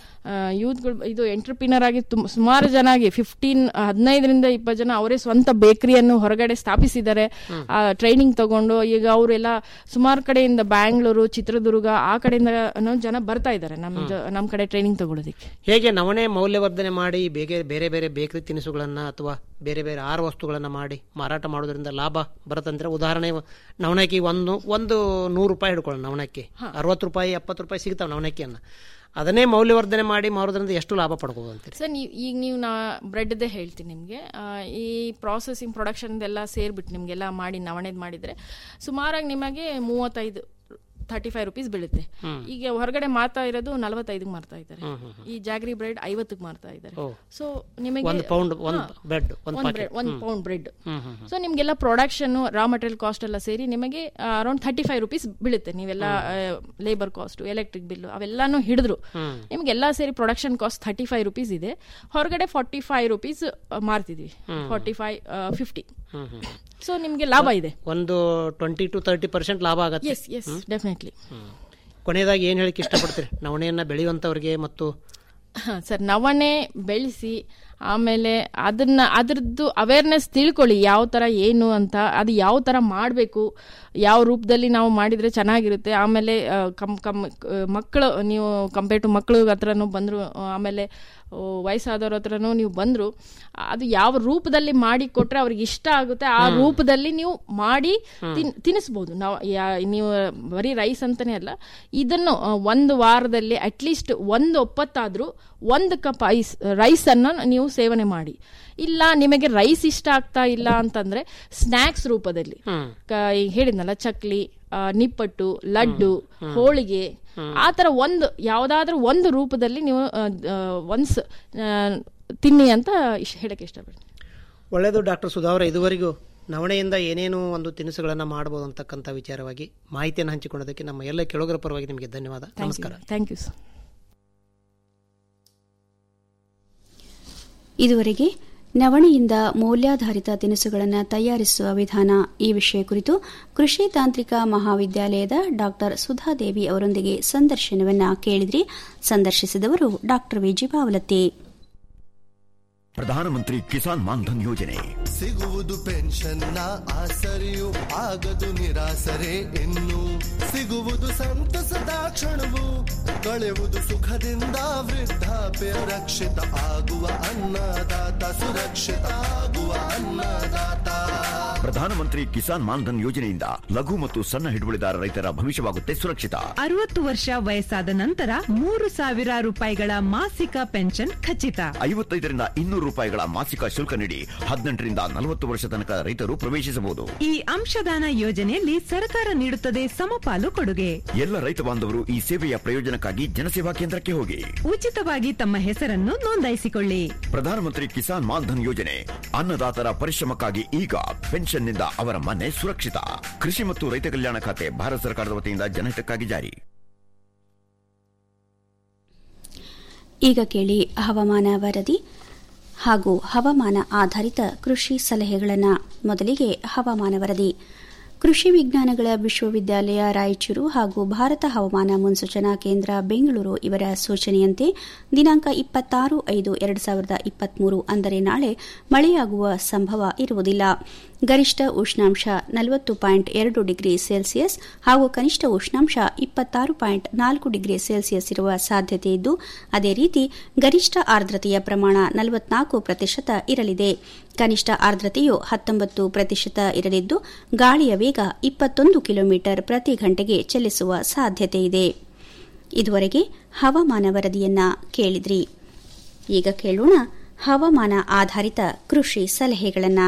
Speaker 8: ಯೂತ್ಗಳು ಇದು ಎಂಟರ್ಪ್ರಿನರ್ ಆಗಿ ತುಮ್- ಸುಮಾರು ಜನ ಆಗಿ ಫಿಫ್ಟೀನ್ ಹದಿನೈದರಿಂದ ಇಪ್ಪತ್ತು ಜನ ಅವರೇ ಸ್ವಂತ ಬೇಕರಿಯನ್ನು ಹೊರಗಡೆ ಸ್ಥಾಪಿಸಿದ್ದಾರೆ ಟ್ರೈನಿಂಗ್ ತಗೊಂಡು ಈಗ ಅವರೆಲ್ಲ ಸುಮಾರು ಕಡೆಯಿಂದ ಬ್ಯಾಂಗ್ಳೂರು ಚಿತ್ರದುರ್ಗ ಆ ಕಡೆಯಿಂದ ಜನ ಬರ್ತಾ ಇದ್ದಾರೆ ನಮ್ಮ ಜ- ನಮ್ಮ ಕಡೆ ಟ್ರೈನಿಂಗ್ ತಗೊಳ್ಳೋದಕ್ಕೆ
Speaker 7: ಹೇಗೆ ನವಣೆ ಮೌಲ್ಯವರ್ಧನೆ ಮಾಡಿ ಬೇರೆ ಬೇರೆ ಬೇರೆ ಬೇಕರಿ ತಿನಿಸುಗಳನ್ನ ಅಥವಾ ಬೇರೆ ಬೇರೆ ಆಹಾರ ವಸ್ತುಗಳನ್ನ ಮಾಡಿ ಮಾರಾಟ ಮಾಡೋದ್ರಿಂದ ಲಾಭ ಬರುತ್ತಂದ್ರೆ ಉದಾಹರಣೆ ನವಣಕ್ಕಿ ಒಂದು ಒಂದು ನೂರು ರೂಪಾಯಿ ಹಿಡ್ಕೊಳ್ಳೋಣ ನವಣಕ್ಕಿ ಅರವತ್ತು ರೂಪಾಯಿ ಎಪ್ಪತ್ತು ರೂಪಾಯಿ ಸಿಗ್ತಾವ ನವಣಕ್ಕಿಯನ್ನ ಅದನ್ನೇ ಮೌಲ್ಯವರ್ಧನೆ ಮಾಡಿ ಮಾರೋದ್ರಿಂದ ಎಷ್ಟು ಲಾಭ ಪಡ್ಕೋಬೋದು ಅಂತೀರಿ
Speaker 8: ಸರ್ ನೀವು ಈಗ ನೀವು ನಾ ಬ್ರೆಡ್ದೇ ಹೇಳ್ತೀನಿ ನಿಮಗೆ ಈ ಪ್ರಾಸೆಸಿಂಗ್ ಪ್ರೊಡಕ್ಷನ್ ಎಲ್ಲ ಸೇರ್ಬಿಟ್ಟು ನಿಮಗೆಲ್ಲ ಮಾಡಿ ನವಣೆದ್ ಮಾಡಿದ್ರೆ ಸುಮಾರಾಗಿ ನಿಮಗೆ ಮೂವತ್ತೈದು ತರ್ಟಿ ಫೈವ್ ರುಪೀಸ್ ಬೀಳುತ್ತೆ ಈಗ ಹೊರಗಡೆ ಮಾರ್ತಾ ಇರೋದು ನಲವತ್ತೈದಕ್ಕೆ ಮಾರ್ತಾ ಇದ್ದಾರೆ ಈ ಜಾಗ್ರಿ ಬ್ರೆಡ್ ಐವತ್ತಕ್ಕೆ ಮಾರ್ತಾ ಇದ್ದಾರೆ ಸೊ ನಿಮಗೆ
Speaker 7: ಒಂದು ಪೌಂಡ್ ಒಂದು ಬ್ರೆಡ್ ಒಂದು
Speaker 8: ಒಂದು ಬ್ರೆಡ್ ಒಂದು pound bread
Speaker 7: hmm hmm
Speaker 8: so ನಿಮ್ಗೆಲ್ಲ ಪ್ರೊಡಕ್ಷನ್ ರಾ ಮಟೀರಿಯಲ್ ಕಾಸ್ಟ್ ಎಲ್ಲ ಸೇರಿ ನಿಮಗೆ ಅರೌಂಡ್ ಥರ್ಟಿ ಫೈವ್ ರುಪೀಸ್ ಬೀಳುತ್ತೆ ನೀವೆಲ್ಲ ಲೇಬರ್ ಕಾಸ್ಟ್ ಎಲೆಕ್ಟ್ರಿಕ್ ಬಿಲ್ ಅವೆಲ್ಲಾನು ಹಿಡಿದ್ರು ನಿಮ್ಗೆಲ್ಲ ಸೇರಿ production cost thirty five rupees ಇದೆ ಹೊರಗಡೆ ಫಾರ್ಟಿ ಫೈವ್ ರುಪೀಸ್ ಮಾರ್ತಿದ್ವಿ forty five fifty
Speaker 7: hmm hmm
Speaker 8: so ನಿಮ್ಗೆ ಲಾಭ ಇದೆ
Speaker 7: ಒಂದು ಟ್ವೆಂಟಿ ಟು ತರ್ಟಿ ಪರ್ಸೆಂಟ್ ಲಾಭ ಆಗತ್ತೆ
Speaker 8: ಎಸ್ ಎಸ್ ಡೆಫಿನೆಟ್ಲಿ
Speaker 7: ಕೊನೆಯದಾಗಿ ಏನ್ ಹೇಳಿಕ್ಕೆ ಇಷ್ಟಪಡ್ತೀರಿ ನವಣೆಯನ್ನ ಬೆಳೆಯುವಂತವ್ರಿಗೆ ಮತ್ತು
Speaker 8: ಸರ್ ನವಣೆ ಬೆಳೆಸಿ ಆಮೇಲೆ ಅದನ್ನ ಅದ್ರದ್ದು ಅವೇರ್ನೆಸ್ ತಿಳ್ಕೊಳ್ಳಿ ಯಾವ ಥರ ಏನು ಅಂತ ಅದು ಯಾವ ಥರ ಮಾಡಬೇಕು ಯಾವ ರೂಪದಲ್ಲಿ ನಾವು ಮಾಡಿದರೆ ಚೆನ್ನಾಗಿರುತ್ತೆ ಆಮೇಲೆ ಆ, ಕಮ್ ಕಮ್ ಮಕ್ಕಳು ನೀವು ಕಂಪೇರ್ ಟು ಮಕ್ಕಳು ಹತ್ರನೂ ಬಂದರು ಆಮೇಲೆ ಆ, ವಯಸ್ಸಾದವ್ರ ಹತ್ರನೂ ನೀವು ಬಂದರು ಅದು ಯಾವ ರೂಪದಲ್ಲಿ ಮಾಡಿ ಕೊಟ್ರೆ ಅವ್ರಿಗೆ ಇಷ್ಟ ಆಗುತ್ತೆ ಆ ರೂಪದಲ್ಲಿ ನೀವು ಮಾಡಿ ತಿನ್- ತಿನ್ನಿಸ್ಬೋದು ನಾವು ಯಾ- ನೀವು ಬರೀ ರೈಸ್ ಅಂತಾನೆ ಅಲ್ಲ ಇದನ್ನು ಆ, ಒಂದು ವಾರದಲ್ಲಿ ಅಟ್ಲೀಸ್ಟ್ ಒಂದು ಒಪ್ಪತ್ತಾದ್ರೂ ಒಂದು ಕಪ್ ಐಸ್ ರೈಸ್ ಅನ್ನ ನೀವು ಸೇವನೆ ಮಾಡಿ ಇಲ್ಲ ನಿಮಗೆ ರೈಸ್ ಇಷ್ಟ ಆಗ್ತಾ ಇಲ್ಲ ಅಂತಂದ್ರೆ ಸ್ನ್ಯಾಕ್ಸ್ ರೂಪದಲ್ಲಿ ಕ- ಈಗ ಹೇಳಿದ್ನಲ್ಲ ಚಕ್ಲಿ ಆ, ನಿಪ್ಪಟ್ಟು ಲಡ್ಡು ಹೋಳಿಗೆ ಆ ತರ ಒಂದು ಯಾವ್ದಾದ್ರೂ ಒಂದು ರೂಪದಲ್ಲಿ ನೀವು ಒನ್ಸ್ ತಿನ್ನಿ ಅಂತ ಇಶ್- ಹೇಳಕ್ಕೆ ಇಷ್ಟಪಡ್ತೀನಿ
Speaker 7: ಒಳ್ಳೆಯದು ಡಾಕ್ಟರ್ ಸುಧಾವರ ಇದುವರೆಗೂ ನವಣೆಯಿಂದ ಏನೇನು ಒಂದು ತಿನಿಸುಗಳನ್ನು ಮಾಡಬಹುದು ಅಂತಕ್ಕಂಥ ವಿಚಾರವಾಗಿ ಮಾಹಿತಿಯನ್ನು ಹಂಚಿಕೊಳ್ಳೋದಕ್ಕೆ ನಮ್ಮ ಎಲ್ಲ ಕೆಳಗರ ಪರವಾಗಿ ನಿಮಗೆ ಧನ್ಯವಾದ ನಮಸ್ಕಾರ
Speaker 8: ಥ್ಯಾಂಕ್ ಯು ಸರ್
Speaker 5: ಇದುವರೆಗೆ ನವಣೆಯಿಂದ ಮೌಲ್ಯಾಧಾರಿತ ತಿನಿಸುಗಳನ್ನು ತಯಾರಿಸುವ ವಿಧಾನ ಈ ವಿಷಯ ಕುರಿತು ಕೃಷಿ ತಾಂತ್ರಿಕ ಮಹಾವಿದ್ಯಾಲಯದ ಡಾಕ್ಟರ್ ಸುಧಾದೇವಿ ಅವರೊಂದಿಗೆ ಸಂದರ್ಶನವನ್ನ ಕೇಳಿದ್ರಿ ಸಂದರ್ಶಿಸಿದವರು ಡಾಕ್ಟರ್ ವಿಜಿ ಬಾವಲತ್ತಿ
Speaker 9: ಪ್ರಧಾನಮಂತ್ರಿ ಕಿಸಾನ್ ಮಾನ್ಧನ್ ಯೋಜನೆ
Speaker 10: ಸಿಗುವುದು ಪೆನ್ಷನ್ನ ಆಸರೆಯು ಆಗದು ನಿರಾಸರೆ ಇನ್ನು ಸಿಗುವುದು ಸಂತಸದ ಕ್ಷಣವು ಕಳೆಯುವುದು ಸುಖದಿಂದ ವೃದ್ಧಾಪ್ಯ ರಕ್ಷಿತ ಆಗುವ ಅನ್ನದಾತ ಸುರಕ್ಷಿತ ಆಗುವ ಅನ್ನದಾತ
Speaker 9: ಪ್ರಧಾನಮಂತ್ರಿ ಕಿಸಾನ್ ಮಾನ್ಧನ್ ಯೋಜನೆಯಿಂದ ಲಘು ಮತ್ತು ಸಣ್ಣ ಹಿಡುವಳಿದಾರ ರೈತರ ಭವಿಷ್ಯವಾಗುತ್ತೆ ಸುರಕ್ಷಿತ
Speaker 11: ಅರವತ್ತು ವರ್ಷ ವಯಸ್ಸಾದ ನಂತರ ಮೂರು ಸಾವಿರ ರೂಪಾಯಿಗಳ ಮಾಸಿಕ ಪೆನ್ಷನ್ ಖಚಿತ
Speaker 9: ಐವತ್ತೈದರಿಂದ ಇನ್ನೂರು ರೂಪಾಯಿಗಳ ಮಾಸಿಕ ಶುಲ್ಕ ನೀಡಿ ಹದಿನೆಂಟರಿಂದ ನಲವತ್ತು ವರ್ಷ ತನಕ ರೈತರು ಪ್ರವೇಶಿಸಬಹುದು
Speaker 11: ಈ ಅಂಶದಾನ ಯೋಜನೆಯಲ್ಲಿ ಸರ್ಕಾರ ನೀಡುತ್ತದೆ ಸಮಪಾಲು ಕೊಡುಗೆ
Speaker 9: ಎಲ್ಲ ರೈತ ಬಾಂಧವರು ಈ ಸೇವೆಯ ಪ್ರಯೋಜನಕ್ಕಾಗಿ ಜನಸೇವಾ ಕೇಂದ್ರಕ್ಕೆ ಹೋಗಿ
Speaker 11: ಉಚಿತವಾಗಿ ತಮ್ಮ ಹೆಸರನ್ನು ನೋಂದಾಯಿಸಿಕೊಳ್ಳಿ
Speaker 9: ಪ್ರಧಾನಮಂತ್ರಿ ಕಿಸಾನ್ ಮಾನ್ಧನ್ ಯೋಜನೆ ಅನ್ನದಾತರ ಪರಿಶ್ರಮಕ್ಕಾಗಿ ಈಗ ಪೆನ್ಷನ್ನಿಂದ ಅವರ ಮನೆ ಸುರಕ್ಷಿತ ಕೃಷಿ ಮತ್ತು ರೈತ ಕಲ್ಯಾಣ ಖಾತೆ ಭಾರತ ಸರ್ಕಾರದ ವತಿಯಿಂದ ಜನಹಿತಕ್ಕಾಗಿ ಜಾರಿ
Speaker 5: ಈಗ ಕೇಳಿ ಹವಾಮಾನ ವರದಿ ಹಾಗೂ ಹವಾಮಾನ ಆಧಾರಿತ ಕೃಷಿ ಸಲಹೆಗಳನ್ನು ಮೊದಲಿಗೆ ಹವಾಮಾನ ವರದಿ ಕೃಷಿ ವಿಜ್ಞಾನಗಳ ವಿಶ್ವವಿದ್ಯಾಲಯ ರಾಯಚೂರು ಹಾಗೂ ಭಾರತ ಹವಾಮಾನ ಮುನ್ಸೂಚನಾ ಕೇಂದ್ರ ಬೆಂಗಳೂರು ಇವರ ಸೂಚನೆಯಂತೆ ದಿನಾಂಕ ಇಪ್ಪತ್ತಾರು ಐದು ಎರಡು ಸಾವಿರದ ಇಪ್ಪತ್ಮೂರು ಅಂದರೆ ನಾಳೆ ಮಳೆಯಾಗುವ ಸಂಭವ ಇರುವುದಿಲ್ಲ ಗರಿಷ್ಠ ಉಷ್ಣಾಂಶ ನಲವತ್ತು ಪಾಯಿಂಟ್ ಎರಡು ಡಿಗ್ರಿ ಸೆಲ್ಸಿಯಸ್ ಹಾಗೂ ಕನಿಷ್ಠ ಉಷ್ಣಾಂಶ ಇಪ್ಪತ್ತಾರು ಪಾಯಿಂಟ್ ನಾಲ್ಕು ಡಿಗ್ರಿ ಸೆಲ್ಸಿಯಸ್ ಇರುವ ಸಾಧ್ಯತೆ ಇದ್ದು ಅದೇ ರೀತಿ ಗರಿಷ್ಠ ಆರ್ದ್ರತೆಯ ಪ್ರಮಾಣ ನಲವತ್ನಾಲ್ಕು ಪ್ರತಿಶತ ಇರಲಿದೆ ಕನಿಷ್ಠ ಆರ್ದ್ರತೆಯು ಹತ್ತೊಂಬತ್ತು ಪ್ರತಿಶತ ಇರಲಿದ್ದು ಗಾಳಿಯ ವೇಗ ಇಪ್ಪತ್ತೊಂದು ಕಿಲೋಮೀಟರ್ ಪ್ರತಿ ಗಂಟೆಗೆ ಚಲಿಸುವ ಸಾಧ್ಯತೆ ಇದೆ ಇದುವರೆಗೆ ಹವಾಮಾನ ವರದಿಯನ್ನ ಕೇಳಿದ್ರಿ ಈಗ ಕೇಳೋಣ ಹವಾಮಾನ ಆಧಾರಿತ ಕೃಷಿ ಸಲಹೆಗಳನ್ನು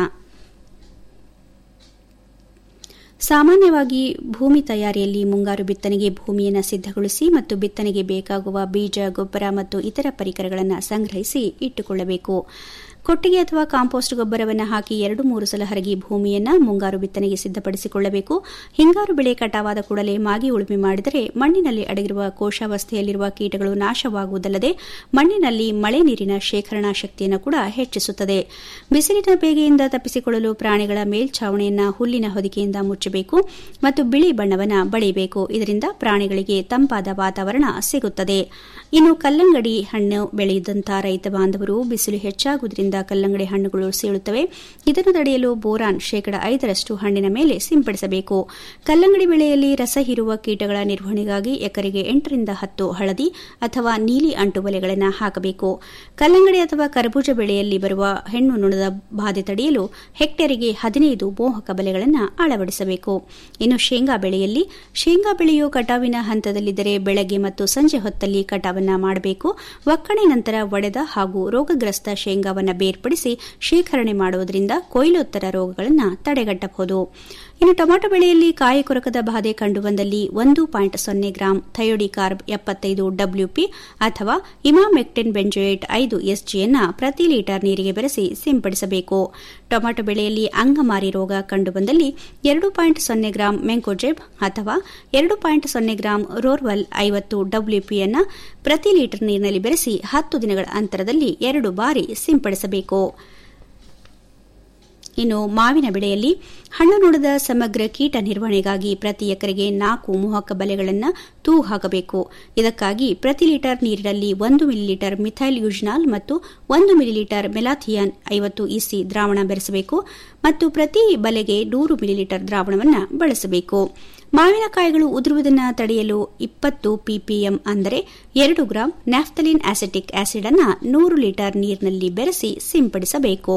Speaker 5: ಸಾಮಾನ್ಯವಾಗಿ ಭೂಮಿ ತಯಾರಿಯಲ್ಲಿ ಮುಂಗಾರು ಬಿತ್ತನೆಗೆ ಭೂಮಿಯನ್ನು ಸಿದ್ದಗೊಳಿಸಿ ಮತ್ತು ಬಿತ್ತನೆಗೆ ಬೇಕಾಗುವ ಬೀಜ ಗೊಬ್ಬರ ಮತ್ತು ಇತರ ಪರಿಕರಗಳನ್ನು ಸಂಗ್ರಹಿಸಿ ಇಟ್ಟುಕೊಳ್ಳಬೇಕು ಕೊಟ್ಟಿಗೆ ಅಥವಾ ಕಾಂಪೋಸ್ಟ್ ಗೊಬ್ಬರವನ್ನು ಹಾಕಿ ಎರಡು ಮೂರು ಸಲ ಹರಗಿ ಭೂಮಿಯನ್ನು ಮುಂಗಾರು ಬಿತ್ತನೆಗೆ ಸಿದ್ದಪಡಿಸಿಕೊಳ್ಳಬೇಕು ಹಿಂಗಾರು ಬೆಳೆ ಕಟಾವಾದ ಕೂಡಲೇ ಮಾಗಿ ಉಳುಮೆ ಮಾಡಿದರೆ ಮಣ್ಣಿನಲ್ಲಿ ಅಡಗಿರುವ ಕೋಶಾವಸ್ಥೆಯಲ್ಲಿರುವ ಕೀಟಗಳು ನಾಶವಾಗುವುದಲ್ಲದೆ ಮಣ್ಣಿನಲ್ಲಿ ಮಳೆ ನೀರಿನ ಶೇಖರಣಾ ಶಕ್ತಿಯನ್ನು ಕೂಡ ಹೆಚ್ಚಿಸುತ್ತದೆ ಬಿಸಿಲಿನ ಬೇಗೆಯಿಂದ ತಪ್ಪಿಸಿಕೊಳ್ಳಲು ಪ್ರಾಣಿಗಳ ಮೇಲ್ಛಾವಣಿಯನ್ನು ಹುಲ್ಲಿನ ಹೊದಿಕೆಯಿಂದ ಮುಚ್ಚಬೇಕು ಮತ್ತು ಬಿಳಿ ಬಣ್ಣವನ್ನು ಬಳಿಯಬೇಕು ಇದರಿಂದ ಪ್ರಾಣಿಗಳಿಗೆ ತಂಪಾದ ವಾತಾವರಣ ಸಿಗುತ್ತದೆ ಇನ್ನು ಕಲ್ಲಂಗಡಿ ಹಣ್ಣು ಬೆಳೆಯುವಂತಹ ರೈತ ಬಾಂಧವರು ಬಿಸಿಲು ಹೆಚ್ಚಾಗುವುದರಿಂದ ಕಲ್ಲಂಗಡಿ ಹಣ್ಣುಗಳು ಸೀಳುತ್ತವೆ ಇದನ್ನು ತಡೆಯಲು ಬೋರಾನ್ ಶೇಕಡ ಐದರಷ್ಟು ಹಣ್ಣಿನ ಮೇಲೆ ಸಿಂಪಡಿಸಬೇಕು ಕಲ್ಲಂಗಡಿ ಬೆಳೆಯಲ್ಲಿ ರಸ ಹೀರುವ ಕೀಟಗಳ ನಿರ್ವಹಣೆಗಾಗಿ ಎಕರೆಗೆ ಎಂಟರಿಂದ ಹತ್ತು ಹಳದಿ ಅಥವಾ ನೀಲಿ ಅಂಟುಬಲೆಗಳನ್ನು ಹಾಕಬೇಕು ಕಲ್ಲಂಗಡಿ ಅಥವಾ ಕರಬೂಜ ಬೆಳೆಯಲ್ಲಿ ಬರುವ ಹೆಣ್ಣು ನುಣದ ಬಾಧೆ ತಡೆಯಲು ಹೆಕ್ಟೇರಿಗೆ ಹದಿನೈದು ಮೋಹಕ ಬಲೆಗಳನ್ನು ಅಳವಡಿಸಬೇಕು ಇನ್ನು ಶೇಂಗಾ ಬೆಳೆಯಲ್ಲಿ ಶೇಂಗಾ ಬೆಳೆಯು ಕಟಾವಿನ ಹಂತದಲ್ಲಿದ್ದರೆ ಬೆಳಗ್ಗೆ ಮತ್ತು ಸಂಜೆ ಹೊತ್ತಲ್ಲಿ ಕಟಾವನ್ನ ಮಾಡಬೇಕು ಒಕ್ಕಣೆ ನಂತರ ಒಡೆದ ಹಾಗೂ ರೋಗಗ್ರಸ್ತ ಶೇಂಗಾವನ್ನು ಬೇರ್ಪಡಿಸಿ ಶೇಖರಣೆ ಮಾಡುವುದರಿಂದ ಕೊಯ್ಲೋತ್ತರ ರೋಗಗಳನ್ನು ತಡೆಗಟ್ಟಬಹುದು ಇನ್ನು ಟೊಮೆಟೊ ಬೆಳೆಯಲ್ಲಿ ಕಾಯಿ ಕೊರಕದ ಬಾಧೆ ಕಂಡುಬಂದಲ್ಲಿ ಒಂದು ಪಾಯಿಂಟ್ ಸೊನ್ನೆ ಗ್ರಾಂ ಥಯೋಡಿಕಾರ್ಬ್ ಎಪ್ಪತ್ತೈದು ಡಬ್ಲ್ಯೂಪಿ ಅಥವಾ ಇಮಾಮೆಕ್ಟಿನ್ ಬೆಂಜೋಯೇಟ್ ಐದು ಎಸ್ಜಿಯನ್ನು ಪ್ರತಿ ಲೀಟರ್ ನೀರಿಗೆ ಬೆರೆಸಿ ಸಿಂಪಡಿಸಬೇಕು ಟೊಮೆಟೊ ಬೆಳೆಯಲ್ಲಿ ಅಂಗಮಾರಿ ರೋಗ ಕಂಡುಬಂದಲ್ಲಿ ಎರಡು ಪಾಯಿಂಟ್ ಸೊನ್ನೆ ಗ್ರಾಂ ಮೆಂಕೋಜೆಬ್ ಅಥವಾ ಎರಡು ಪಾಯಿಂಟ್ ಸೊನ್ನೆ ಗ್ರಾಂ ರೋರ್ವಲ್ ಐವತ್ತು ಡಬ್ಲ್ಯೂಪಿಯನ್ನು ಪ್ರತಿ ಲೀಟರ್ ನೀರಿನಲ್ಲಿ ಬೆರೆಸಿ ಹತ್ತು ದಿನಗಳ ಅಂತರದಲ್ಲಿ ಎರಡು ಬಾರಿ ಸಿಂಪಡಿಸಬೇಕು ಇನ್ನು ಮಾವಿನ ಬೆಳೆಯಲ್ಲಿ ಹಣ್ಣು ನೋಡದ ಸಮಗ್ರ ಕೀಟ ನಿರ್ವಹಣೆಗಾಗಿ ಪ್ರತಿ ಎಕರೆಗೆ ನಾಲ್ಕು ಮೋಹಕ ಬಲೆಗಳನ್ನು ತೂಗು ಹಾಕಬೇಕು ಇದಕ್ಕಾಗಿ ಪ್ರತಿ ಲೀಟರ್ ನೀರಿನಲ್ಲಿ ಒಂದು ಮಿಲಿಲೀಟರ್ ಮಿಥೈಲ್ ಯುಜ್ನಾಲ್ ಮತ್ತು ಒಂದು ಮಿಲಿಲೀಟರ್ ಮೆಲಾಥಿಯಾನ್ ಐವತ್ತು ಇಸಿ ದ್ರಾವಣ ಬೆರೆಸಬೇಕು ಮತ್ತು ಪ್ರತಿ ಬಲೆಗೆ ನೂರು ಮಿಲಿಲೀಟರ್ ದ್ರಾವಣವನ್ನು ಬಳಸಬೇಕು ಮಾವಿನಕಾಯಿಗಳು ಉದುರುವುದನ್ನು ತಡೆಯಲು ಇಪ್ಪತ್ತು ಪಿಪಿಎಂ ಅಂದರೆ ಎರಡು ಗ್ರಾಂ ನ್ಯಾಫ್ತಲಿನ್ ಆಸಿಟಿಕ್ ಆಸಿಡ್ ಅನ್ನು ನೂರು ಲೀಟರ್ ನೀರಿನಲ್ಲಿ ಬೆರೆಸಿ ಸಿಂಪಡಿಸಬೇಕು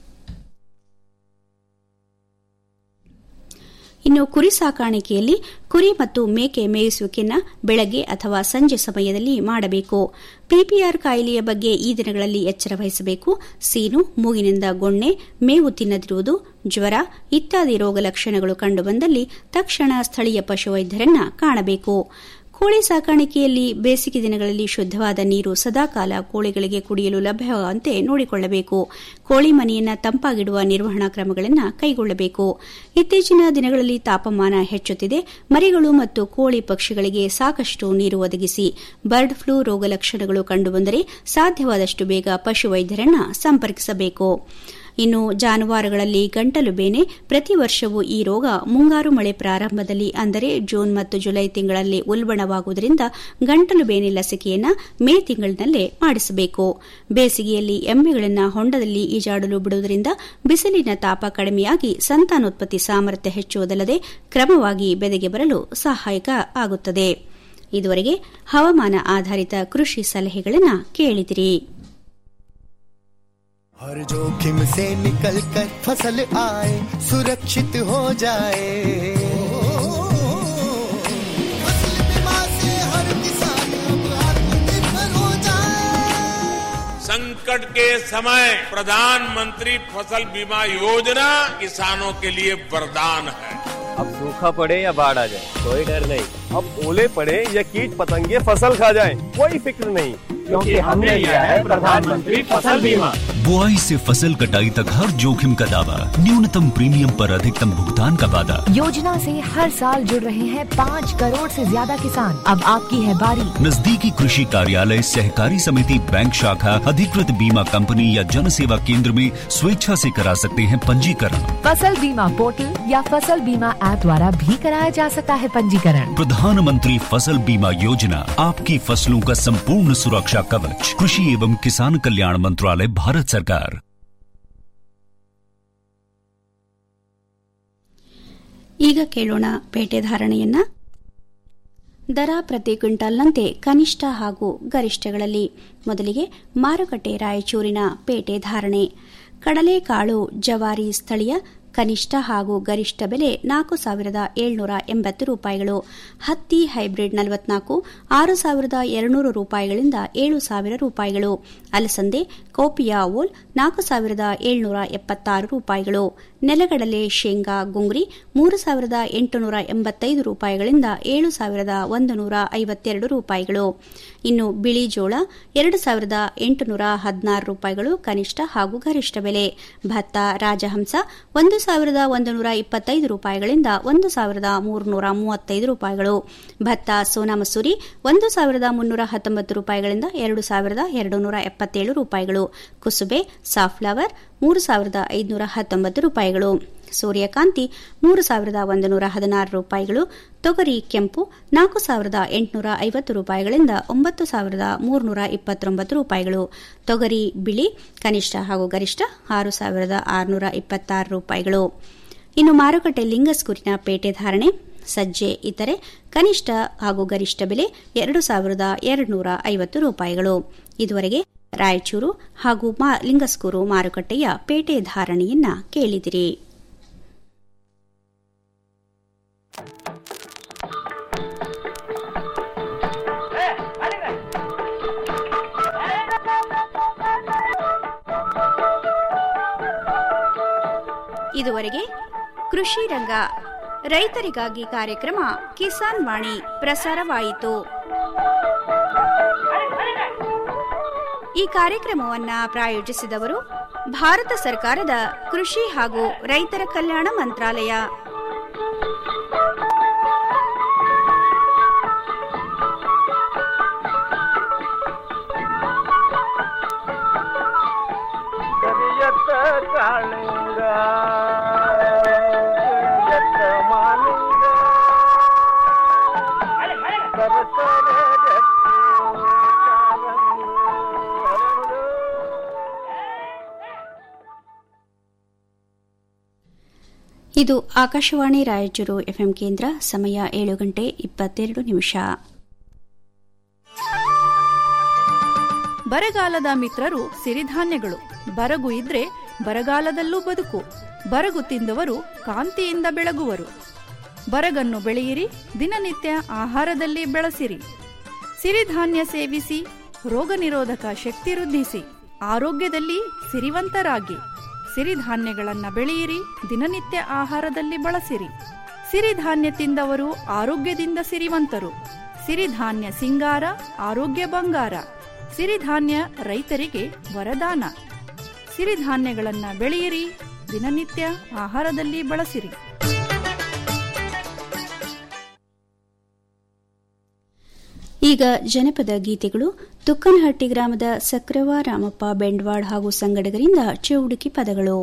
Speaker 5: ಇನ್ನು ಕುರಿ ಸಾಕಾಣಿಕೆಯಲ್ಲಿ ಕುರಿ ಮತ್ತು ಮೇಕೆ ಮೇಯಿಸುವಿಕೆಯನ್ನು ಬೆಳಗ್ಗೆ ಅಥವಾ ಸಂಜೆ ಸಮಯದಲ್ಲಿ ಮಾಡಬೇಕು ಪಿಪಿಆರ್ ಕಾಯಿಲೆಯ ಬಗ್ಗೆ ಈ ದಿನಗಳಲ್ಲಿ ಎಚ್ಚರ ವಹಿಸಬೇಕು ಸೀನು ಮೂಗಿನಿಂದ ಗೊಣ್ಣೆ ಮೇವು ತಿನ್ನದಿರುವುದು ಜ್ವರ ಇತ್ಯಾದಿ ರೋಗ ಲಕ್ಷಣಗಳು ಕಂಡುಬಂದಲ್ಲಿ ತಕ್ಷಣ ಸ್ಥಳೀಯ ಪಶುವೈದ್ಯರನ್ನ ಕಾಣಬೇಕು ಕೋಳಿ ಸಾಕಾಣಿಕೆಯಲ್ಲಿ ಬೇಸಿಗೆ ದಿನಗಳಲ್ಲಿ ಶುದ್ದವಾದ ನೀರು ಸದಾಕಾಲ ಕೋಳಿಗಳಿಗೆ ಕುಡಿಯಲು ಲಭ್ಯವಾಗುವಂತೆ ನೋಡಿಕೊಳ್ಳಬೇಕು ಕೋಳಿ ಮನೆಯನ್ನು ತಂಪಾಗಿಡುವ ನಿರ್ವಹಣಾ ಕ್ರಮಗಳನ್ನು ಕೈಗೊಳ್ಳಬೇಕು ಇತ್ತೀಚಿನ ದಿನಗಳಲ್ಲಿ ತಾಪಮಾನ ಹೆಚ್ಚುತ್ತಿದೆ ಮರಿಗಳು ಮತ್ತು ಕೋಳಿ ಪಕ್ಷಿಗಳಿಗೆ ಸಾಕಷ್ಟು ನೀರು ಒದಗಿಸಿ ಬರ್ಡ್ ಫ್ಲೂ ರೋಗ ಲಕ್ಷಣಗಳು ಕಂಡುಬಂದರೆ ಸಾಧ್ಯವಾದಷ್ಟು ಬೇಗ ಪಶುವೈದ್ಯರನ್ನ ಸಂಪರ್ಕಿಸಬೇಕು ಇನ್ನು ಜಾನುವಾರುಗಳಲ್ಲಿ ಗಂಟಲು ಬೇನೆ ಪ್ರತಿ ವರ್ಷವೂ ಈ ರೋಗ ಮುಂಗಾರು ಮಳೆ ಪ್ರಾರಂಭದಲ್ಲಿ ಅಂದರೆ ಜೂನ್ ಮತ್ತು ಜುಲೈ ತಿಂಗಳಲ್ಲಿ ಉಲ್ಬಣವಾಗುವುದರಿಂದ ಗಂಟಲು ಬೇನೆ ಲಸಿಕೆಯನ್ನು ಮೇ ತಿಂಗಳಿನಲ್ಲೇ ಮಾಡಿಸಬೇಕು ಬೇಸಿಗೆಯಲ್ಲಿ ಎಮ್ಮೆಗಳನ್ನು ಹೊಂಡದಲ್ಲಿ ಈಜಾಡಲು ಬಿಡುವುದರಿಂದ ಬಿಸಿಲಿನ ತಾಪ ಕಡಿಮೆಯಾಗಿ ಸಂತಾನೋತ್ಪತ್ತಿ ಸಾಮರ್ಥ್ಯ ಹೆಚ್ಚುವುದಲ್ಲದೆ ಕ್ರಮವಾಗಿ ಬೆದೆಗೆ ಬರಲು ಸಹಾಯಕ ಆಗುತ್ತದೆ ಇದುವರೆಗೆ ಹವಾಮಾನ ಆಧಾರಿತ ಕೃಷಿ ಸಲಹೆಗಳನ್ನು ಕೇಳಿದಿರಿ
Speaker 10: हर जोखिम से निकल कर फसल आए सुरक्षित हो जाए फसल बीमा से हर किसान अब आत्मनिर्भर हो जाए
Speaker 12: संकट के समय प्रधानमंत्री फसल बीमा योजना किसानों के लिए वरदान है
Speaker 13: अब सूखा पड़े या बाढ़ आ जाए कोई डर नहीं अब ओले पड़े या कीट पतंगे फसल खा जाए कोई फिक्र नहीं क्योंकि हमने लिया है प्रधानमंत्री फसल बीमा
Speaker 14: बुआई से फसल कटाई तक हर जोखिम का दावा न्यूनतम प्रीमियम पर अधिकतम भुगतान का वादा
Speaker 15: योजना से हर साल जुड़ रहे हैं पाँच करोड़ से ज्यादा किसान अब आपकी है बारी
Speaker 14: नजदीकी कृषि कार्यालय सहकारी समिति बैंक शाखा अधिकृत बीमा कंपनी या जन सेवा केंद्र में स्वेच्छा से करा सकते हैं पंजीकरण
Speaker 15: फसल बीमा पोर्टल या फसल बीमा ऐप द्वारा भी कराया जा सकता है पंजीकरण
Speaker 14: प्रधानमंत्री फसल बीमा योजना आपकी फसलों का संपूर्ण सुरक्षा कवच कृषि एवं किसान कल्याण मंत्रालय भारत सरकार
Speaker 5: ಈಗ ಕೇಳೋಣ ಪೇಟೆ ಧಾರಣೆಯನ್ನ ದರ ಪ್ರತಿ ಕ್ವಿಂಟಾಲ್ನಂತೆ ಕನಿಷ್ಠ ಹಾಗೂ ಗರಿಷ್ಠಗಳಲ್ಲಿ ಮೊದಲಿಗೆ ಮಾರುಕಟ್ಟೆ ರಾಯಚೂರಿನ ಪೇಟೆ ಧಾರಣೆ ಕಡಲೆಕಾಳು ಜವಾರಿ ಸ್ಥಳೀಯ ಕನಿಷ್ಠ ಹಾಗೂ ಗರಿಷ್ಠ ಬೆಲೆ ನಾಲ್ಕು ಸಾವಿರದ ಏಳ್ನೂರ ಎಂಬತ್ತು ರೂಪಾಯಿಗಳು ಹತ್ತಿ ಹೈಬ್ರಿಡ್ ನಲವತ್ನಾಲ್ಕು ಆರು ಸಾವಿರದ ಎರಡುನೂರು ರೂಪಾಯಿಗಳಿಂದ ಏಳು ಸಾವಿರ ರೂಪಾಯಿಗಳು ಅಲಸಂದೆ ಕೋಪಿಯಾ ಓಲ್ ನಾಲ್ಕು ಸಾವಿರದ ಏಳ್ನೂರ ಎಪ್ಪತ್ತಾರು ರೂಪಾಯಿಗಳು ನೆಲಗಡಲೆ ಶೇಂಗಾ ಗುಂಗ್ರಿ ಮೂರು ಸಾವಿರದ ಎಂಟುನೂರ ಎಂಬತ್ತೈದು ರೂಪಾಯಿಗಳಿಂದ ಏಳು ಸಾವಿರದ ಒಂದು ನೂರ ಐವತ್ತೆರಡು ರೂಪಾಯಿಗಳು ಇನ್ನು ಬಿಳಿ ಜೋಳ ಎರಡು ಸಾವಿರದ ಎಂಟುನೂರ ಹದಿನಾರು ರೂಪಾಯಿಗಳು ಕನಿಷ್ಠ ಹಾಗೂ ಗರಿಷ್ಠ ಬೆಲೆ ಭತ್ತ ರಾಜಹಂಸ ಒಂದು ಸಾವಿರದ ಒಂದು ನೂರ ಇಪ್ಪತ್ತೈದು ರೂಪಾಯಿಗಳಿಂದ ಒಂದು ಸಾವಿರದ ಮೂರುನೂರ ಮೂವತ್ತೈದು ರೂಪಾಯಿಗಳು ಭತ್ತ ಸೋನಾ ಮಸೂರಿ ಒಂದು ಸಾವಿರದ ಮುನ್ನೂರ ಹತ್ತೊಂಬತ್ತು ರೂಪಾಯಿಗಳಿಂದ ಎರಡು ಸಾವಿರದ ಎರಡು ನೂರ ಎಪ್ಪತ್ತೇಳು ರೂಪಾಯಿಗಳು ಕುಸುಬೆ ಸಾಫ್ಲವರ್ ಮೂರು ಸಾವಿರದ ಐದುನೂರ ಹತ್ತೊಂಬತ್ತು ರೂಪಾಯಿಗಳು ಸೂರ್ಯಕಾಂತಿ ಮೂರು ಸಾವಿರದ ಒಂದು ನೂರ ಹದಿನಾರು ರೂಪಾಯಿಗಳು ತೊಗರಿ ಕೆಂಪು ನಾಲ್ಕು ಸಾವಿರದ ಎಂಟುನೂರ ಐವತ್ತು ರೂಪಾಯಿಗಳಿಂದ ಒಂಬತ್ತು ಸಾವಿರದ ಮೂರುನೂರ ಇಪ್ಪತ್ತೊಂಬತ್ತು ರೂಪಾಯಿಗಳು ತೊಗರಿ ಬಿಳಿ ಕನಿಷ್ಠ ಹಾಗೂ ಗರಿಷ್ಠ ಆರು ಸಾವಿರದ ಆರುನೂರ ಇಪ್ಪತ್ತಾರು ರೂಪಾಯಿಗಳು ಇನ್ನು ಮಾರುಕಟ್ಟೆ ಲಿಂಗಸ್ಕೂರಿನ ಪೇಟೆ ಧಾರಣೆ ಸಜ್ಜೆ ಇತರೆ ಕನಿಷ್ಠ ಹಾಗೂ ಗರಿಷ್ಠ ಬೆಲೆ ಎರಡು ಸಾವಿರದ ಎರಡುನೂರ ಐವತ್ತು ರೂಪಾಯಿಗಳು ಇದುವರೆಗೆ ರಾಯಚೂರು ಹಾಗೂ ಲಿಂಗಸ್ಕೂರು ಮಾರುಕಟ್ಟೆಯ ಪೇಟೆ ಧಾರಣೆಯನ್ನ ಕೇಳಿದಿರಿ ಇದುವರೆಗೆ ಕೃಷಿ ರಂಗ ರೈತರಿಗಾಗಿ ಕಾರ್ಯಕ್ರಮ ಕಿಸಾನ್ ವಾಣಿ ಪ್ರಸಾರವಾಯಿತು ಈ ಕಾರ್ಯಕ್ರಮವನ್ನ ಪ್ರಾಯೋಜಿಸಿದವರು ಭಾರತ ಸರ್ಕಾರದ ಕೃಷಿ ಹಾಗೂ ರೈತರ ಕಲ್ಯಾಣ ಮಂತ್ರಾಲಯ
Speaker 6: ಕರಿಯತ್ತ ಕಾಳಿಂಗ ಕರಿಯತ್ತ ಮಾಲಿಂಗ ಸರಸರ ಜಟ್ಟಿ ಕಾರಂಗಿ ಹರಳು.
Speaker 5: ಇದು ಆಕಾಶವಾಣಿ ರಾಯಚೂರು ಎಫ್ಎಂ ಕೇಂದ್ರ ಸಮಯ ಏಳು ಗಂಟೆ ಇಪ್ಪತ್ತೆರಡು ನಿಮಿಷ
Speaker 16: ಬರಗಾಲದ ಮಿತ್ರರು ಸಿರಿಧಾನ್ಯಗಳು ಬರಗು ಇದ್ರೆ ಬರಗಾಲದಲ್ಲೂ ಬದುಕು ಬರಗು ತಿಂದವರು ಕಾಂತಿಯಿಂದ ಬೆಳಗುವರು ಬರಗನ್ನು ಬೆಳೆಯಿರಿ ದಿನನಿತ್ಯ ಆಹಾರದಲ್ಲಿ ಬೆಳೆಸಿರಿ ಸಿರಿಧಾನ್ಯ ಸೇವಿಸಿ ರೋಗ ನಿರೋಧಕ ಶಕ್ತಿ ವೃದ್ಧಿಸಿ ಆರೋಗ್ಯದಲ್ಲಿ ಸಿರಿವಂತರಾಗಿ ಸಿರಿಧಾನ್ಯಗಳನ್ನ ಬೆಳೆಯಿರಿ ದಿನನಿತ್ಯ ಆಹಾರದಲ್ಲಿ ಬಳಸಿರಿ ಸಿರಿಧಾನ್ಯ ತಿಂದವರು ಆರೋಗ್ಯದಿಂದ ಸಿರಿವಂತರು ಸಿರಿಧಾನ್ಯ ಸಿಂಗಾರ ಆರೋಗ್ಯ ಬಂಗಾರ ಸಿರಿಧಾನ್ಯ ರೈತರಿಗೆ ವರದಾನ ಸಿರಿಧಾನ್ಯಗಳನ್ನ ಬೆಳೆಯಿರಿ ದಿನನಿತ್ಯ ಆಹಾರದಲ್ಲಿ ಬಳಸಿರಿ
Speaker 5: ಈಗ ಜನಪದ ಗೀತೆಗಳು ತುಕ್ಕನಹಟ್ಟಿ ಗ್ರಾಮದ ಸಕ್ರವ ರಾಮಪ್ಪ ಬೆಂಡ್ವಾಡ್ ಹಾಗೂ ಸಂಗಡಿಗರಿಂದ ಚೌಡುಕಿ ಪದಗಳು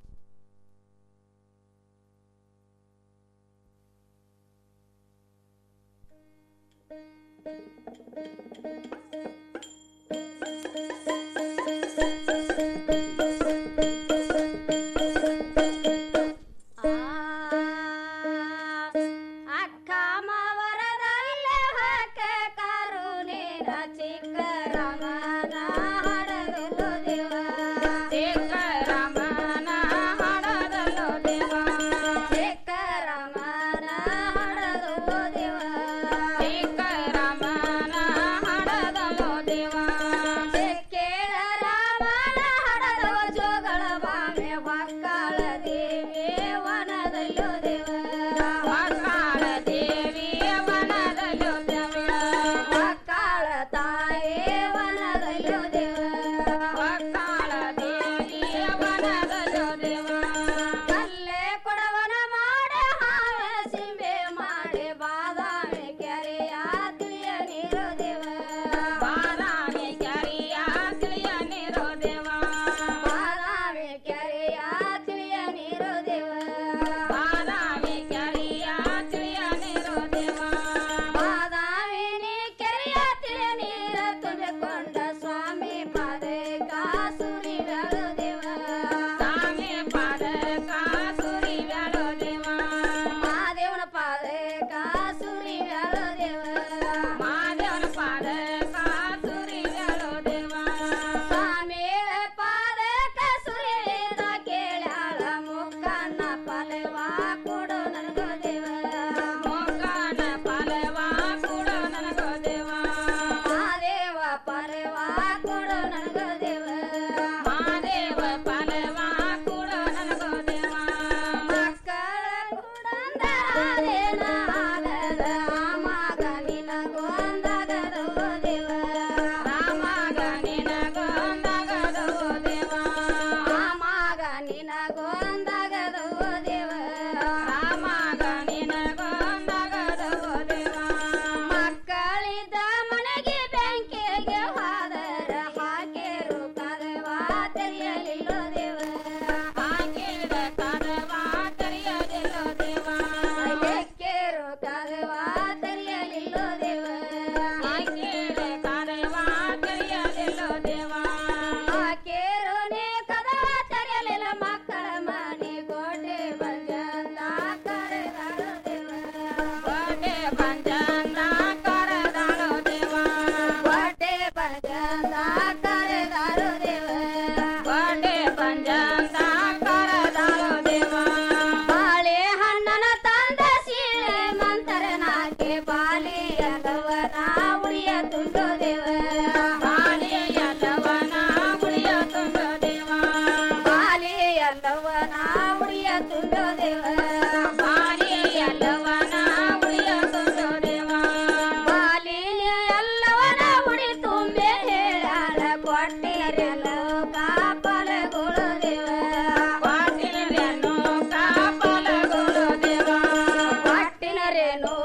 Speaker 4: ಅಕ್ಕ ಮಾವರದಲ್ಲೇ ಹಾಕ ಕರುಣಿನ ಚಿಕ್ಕ ರಮನ ಹಡದಲು ದೇವ ಚಿಕ್ಕ ರಮನ ಹಡದಲು ದೇವ ಚಿಕ್ಕ ರಮನ ಹಡದಲು ದೇವ ಚಿಕ್ಕ ರಮನ ಹಡದಲು ದೇವ ಚಿಕ್ಕೇಳ ರಾಮನ ಹಡದವ ಜೋಗಳ ಬಾಮೆ ಮಕ್ಕಳ ದೇವಿ ವನದಲ್ಲೂ ದೇವ ಮಕ್ಕಳ ದೇವಿ ವನದಲ್ಲೂ ದೇವ ಮಕ್ಕಳ ತಾಯಿ ವನ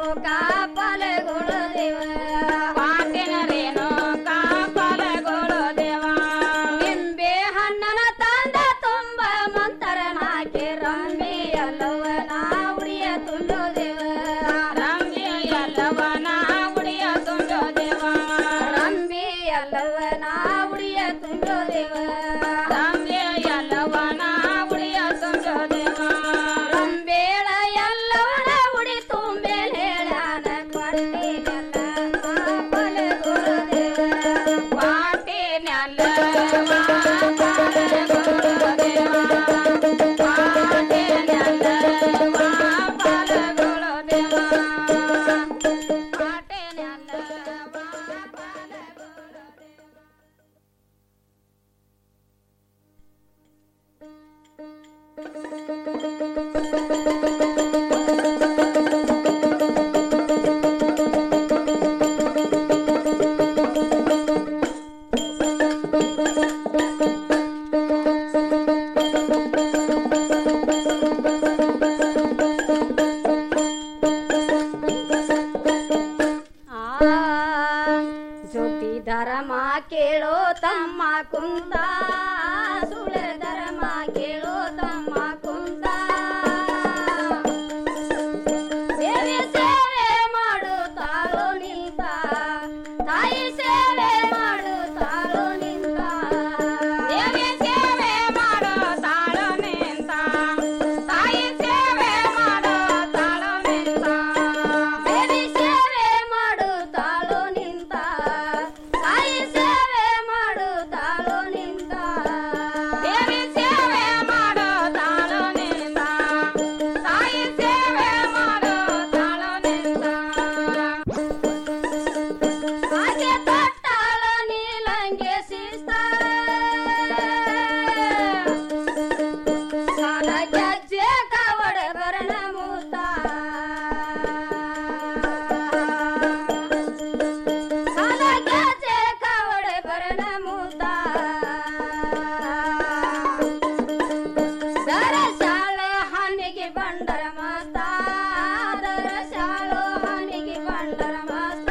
Speaker 4: ಕಾಪಲಗುಳು ದೇವ ಪಾಟಿನ ರೇಣು ಕಾಪಲಗುಳು ದೇವ ನಿಂಬೆ ಹಣ್ಣನ ತಂದ ತುಂಬ ಮಂತರನಾಕಿ ರಂಬಿ ಎಲ್ಲವನ ಉಡಿಯ ತುಂಡು ದೇವ ರಂಬಿ ಎಲ್ಲವನ ಉಡಿಯ ತುಂಡು ದೇವ ರಂಬಿ ಎಲ್ಲವನ ಉಡಿಯ ತುಂಡು ದೇವ ರಂಬಿ ಎಲ್ಲವನ ಉಡಿಯ ತುಂಡು ದೇವ ರಂಬೇಳ ಎಲ್ಲವನ ಉಡಿ ತುಂಬೆಲ್ ಹೇಳಾನ ಕೊಟ್ಟಿನಲ್ಲ ಕಾಪಲಗುಳು ದೇವ ಪಾಟಿನಲ್ಲ ಜ್ಯೋತಿ ಧರ್ಮ ಕೇಳೋ ತಮ್ಮ ಕುಂದ ಸುಳ ಧರ್ಮ ಕೇಳೋ ತಮ್ಮ ಕುಂದ ಸೇವೆ ಸೇವೆ ಮಾಡು ತಾಳು ನಿಂತ ತಾಯಿ ಸೇವೆ ಮಾಡು ತಾಳು ನಿಂತ ಸೇವೆ ಸೇವೆ ಮಾಡು ತಾಳು ನಿಂತ ತಾಯಿ ಸೇವೆ ಮಾಡು ತಾಳು ನಿಂತ ದೇವಿ ಸೇವೆ ಮಾಡು ತಾಳು ನಿಂತ ತಾಯಿ ಸೇವೆ ಮಾಡು ತಾಳು ನಿಂತ ದೇವಿ ಸೇವೆ ಮಾಡು ತಾಳು ನಿಂತ ತಾಯಿ ಸೇವೆ ಮಾಡು ತಾಳು ನಿಂತ ಹಾಗೆ ತೊಟ್ಟಾಳ ನೀಲಂಗೆ ಶಿಸ್ತ ಕಾಲ ಗೆಜ್ಜೆ ಕವಡ ಬರಣ ಮೂತ ಕಾಲ ಗೆಜ್ಜೆ ಕವಡ ಬರಣ ಮೂತ ದರಸಾಳ ಹನಿಗೆ ಬಂಡರ ಮಾತ ದರಸಾಳ ಹನಿಗೆ ಬಂಡರ ಮಾತ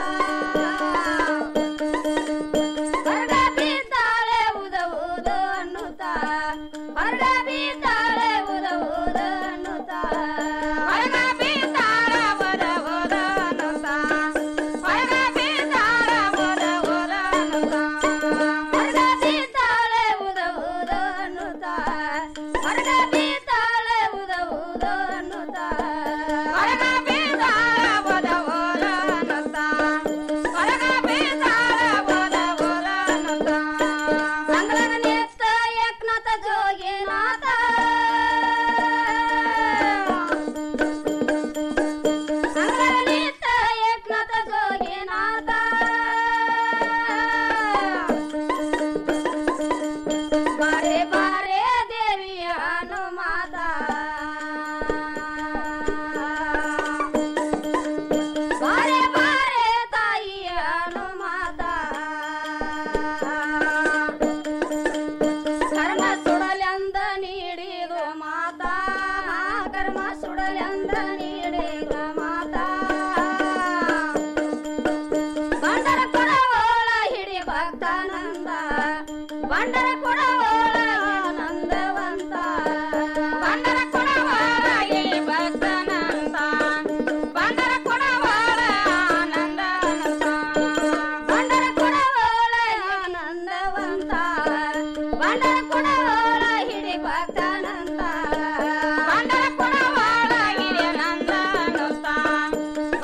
Speaker 4: ಹೊರಗ ಬಿದ್ದಾಳೆ ಉದ ಉದ ಅನ್ನುತ್ತ ಹೊರಗ ಬಿದ್ದಾಳೆ ಉದ ಉದ ಅನ್ನುತ್ತ ಹೊರಗ ಬಿದ್ದಾಳ ಉದ ಉದ ಅನ್ನುತ್ತ ಹೊರಗ ಬಿದ್ದಾಳ ಉದ ಉದ ಅನ್ನುತ್ತ ಹೊರಗ ಬಿದ್ದಾಳೆ ಉದ ಉದ ಅನ್ನುತ್ತ ಹೊರಗ ಬಿದ್ದಾಳೆ ಉದ ಉದ ಅನ್ನುತ್ತ ಹೊರಗ ಬಿದ್ದಾಳ ಉದ ಉದ ಅನ್ನುತ್ತ ಹೊರಗ ಬಿದ್ದಾಳ ಉದ ಉದ ಅನ್ನುತ್ತ ಮಂಗಳನ ನೆತ್ತ ಏಕನಾಥ ಜೋಗಿನಾಥ ಮಂಗಳನ ನೆತ್ತ ಏಕನಾಥ ಜೋಗಿನಾಥ ಬಾರೆ ಬಾರೆ ದೇವಿಯ ಹನುಮಾತ ಬಾರೆ ಬಾರೆ ತಾಯಿಯ ಹನುಮಾತ ಕರ್ಮ ಸುಡಲೆಂದ ನೀಡಿದು ಮಾತಾ ಕರ್ಮ ಸುಡಲೆಂದ ನೀಡಿದು ಮಾತಾ ಬಂಡರ ಕೊಡವೋಳ ಹಿಡಿ ಭಕ್ತಾನಂದ ಬಂಡರ ಕೊಡವೋಳ ಆನಂದವಂತ ಬಂಡರ ಕೊಡವೋಳ ಹಿಡಿ ಭಕ್ತಾನಂದ ಬಂಡರ ಕೊಡವೋಳ ಆನಂದವಂತ ಬಂಡರ ಕೊಡವೋಳ ಆನಂದವಂತ ಬಂಡರ ಕೊಡವೋಳ ಹಿಡಿ ಭಕ್ತ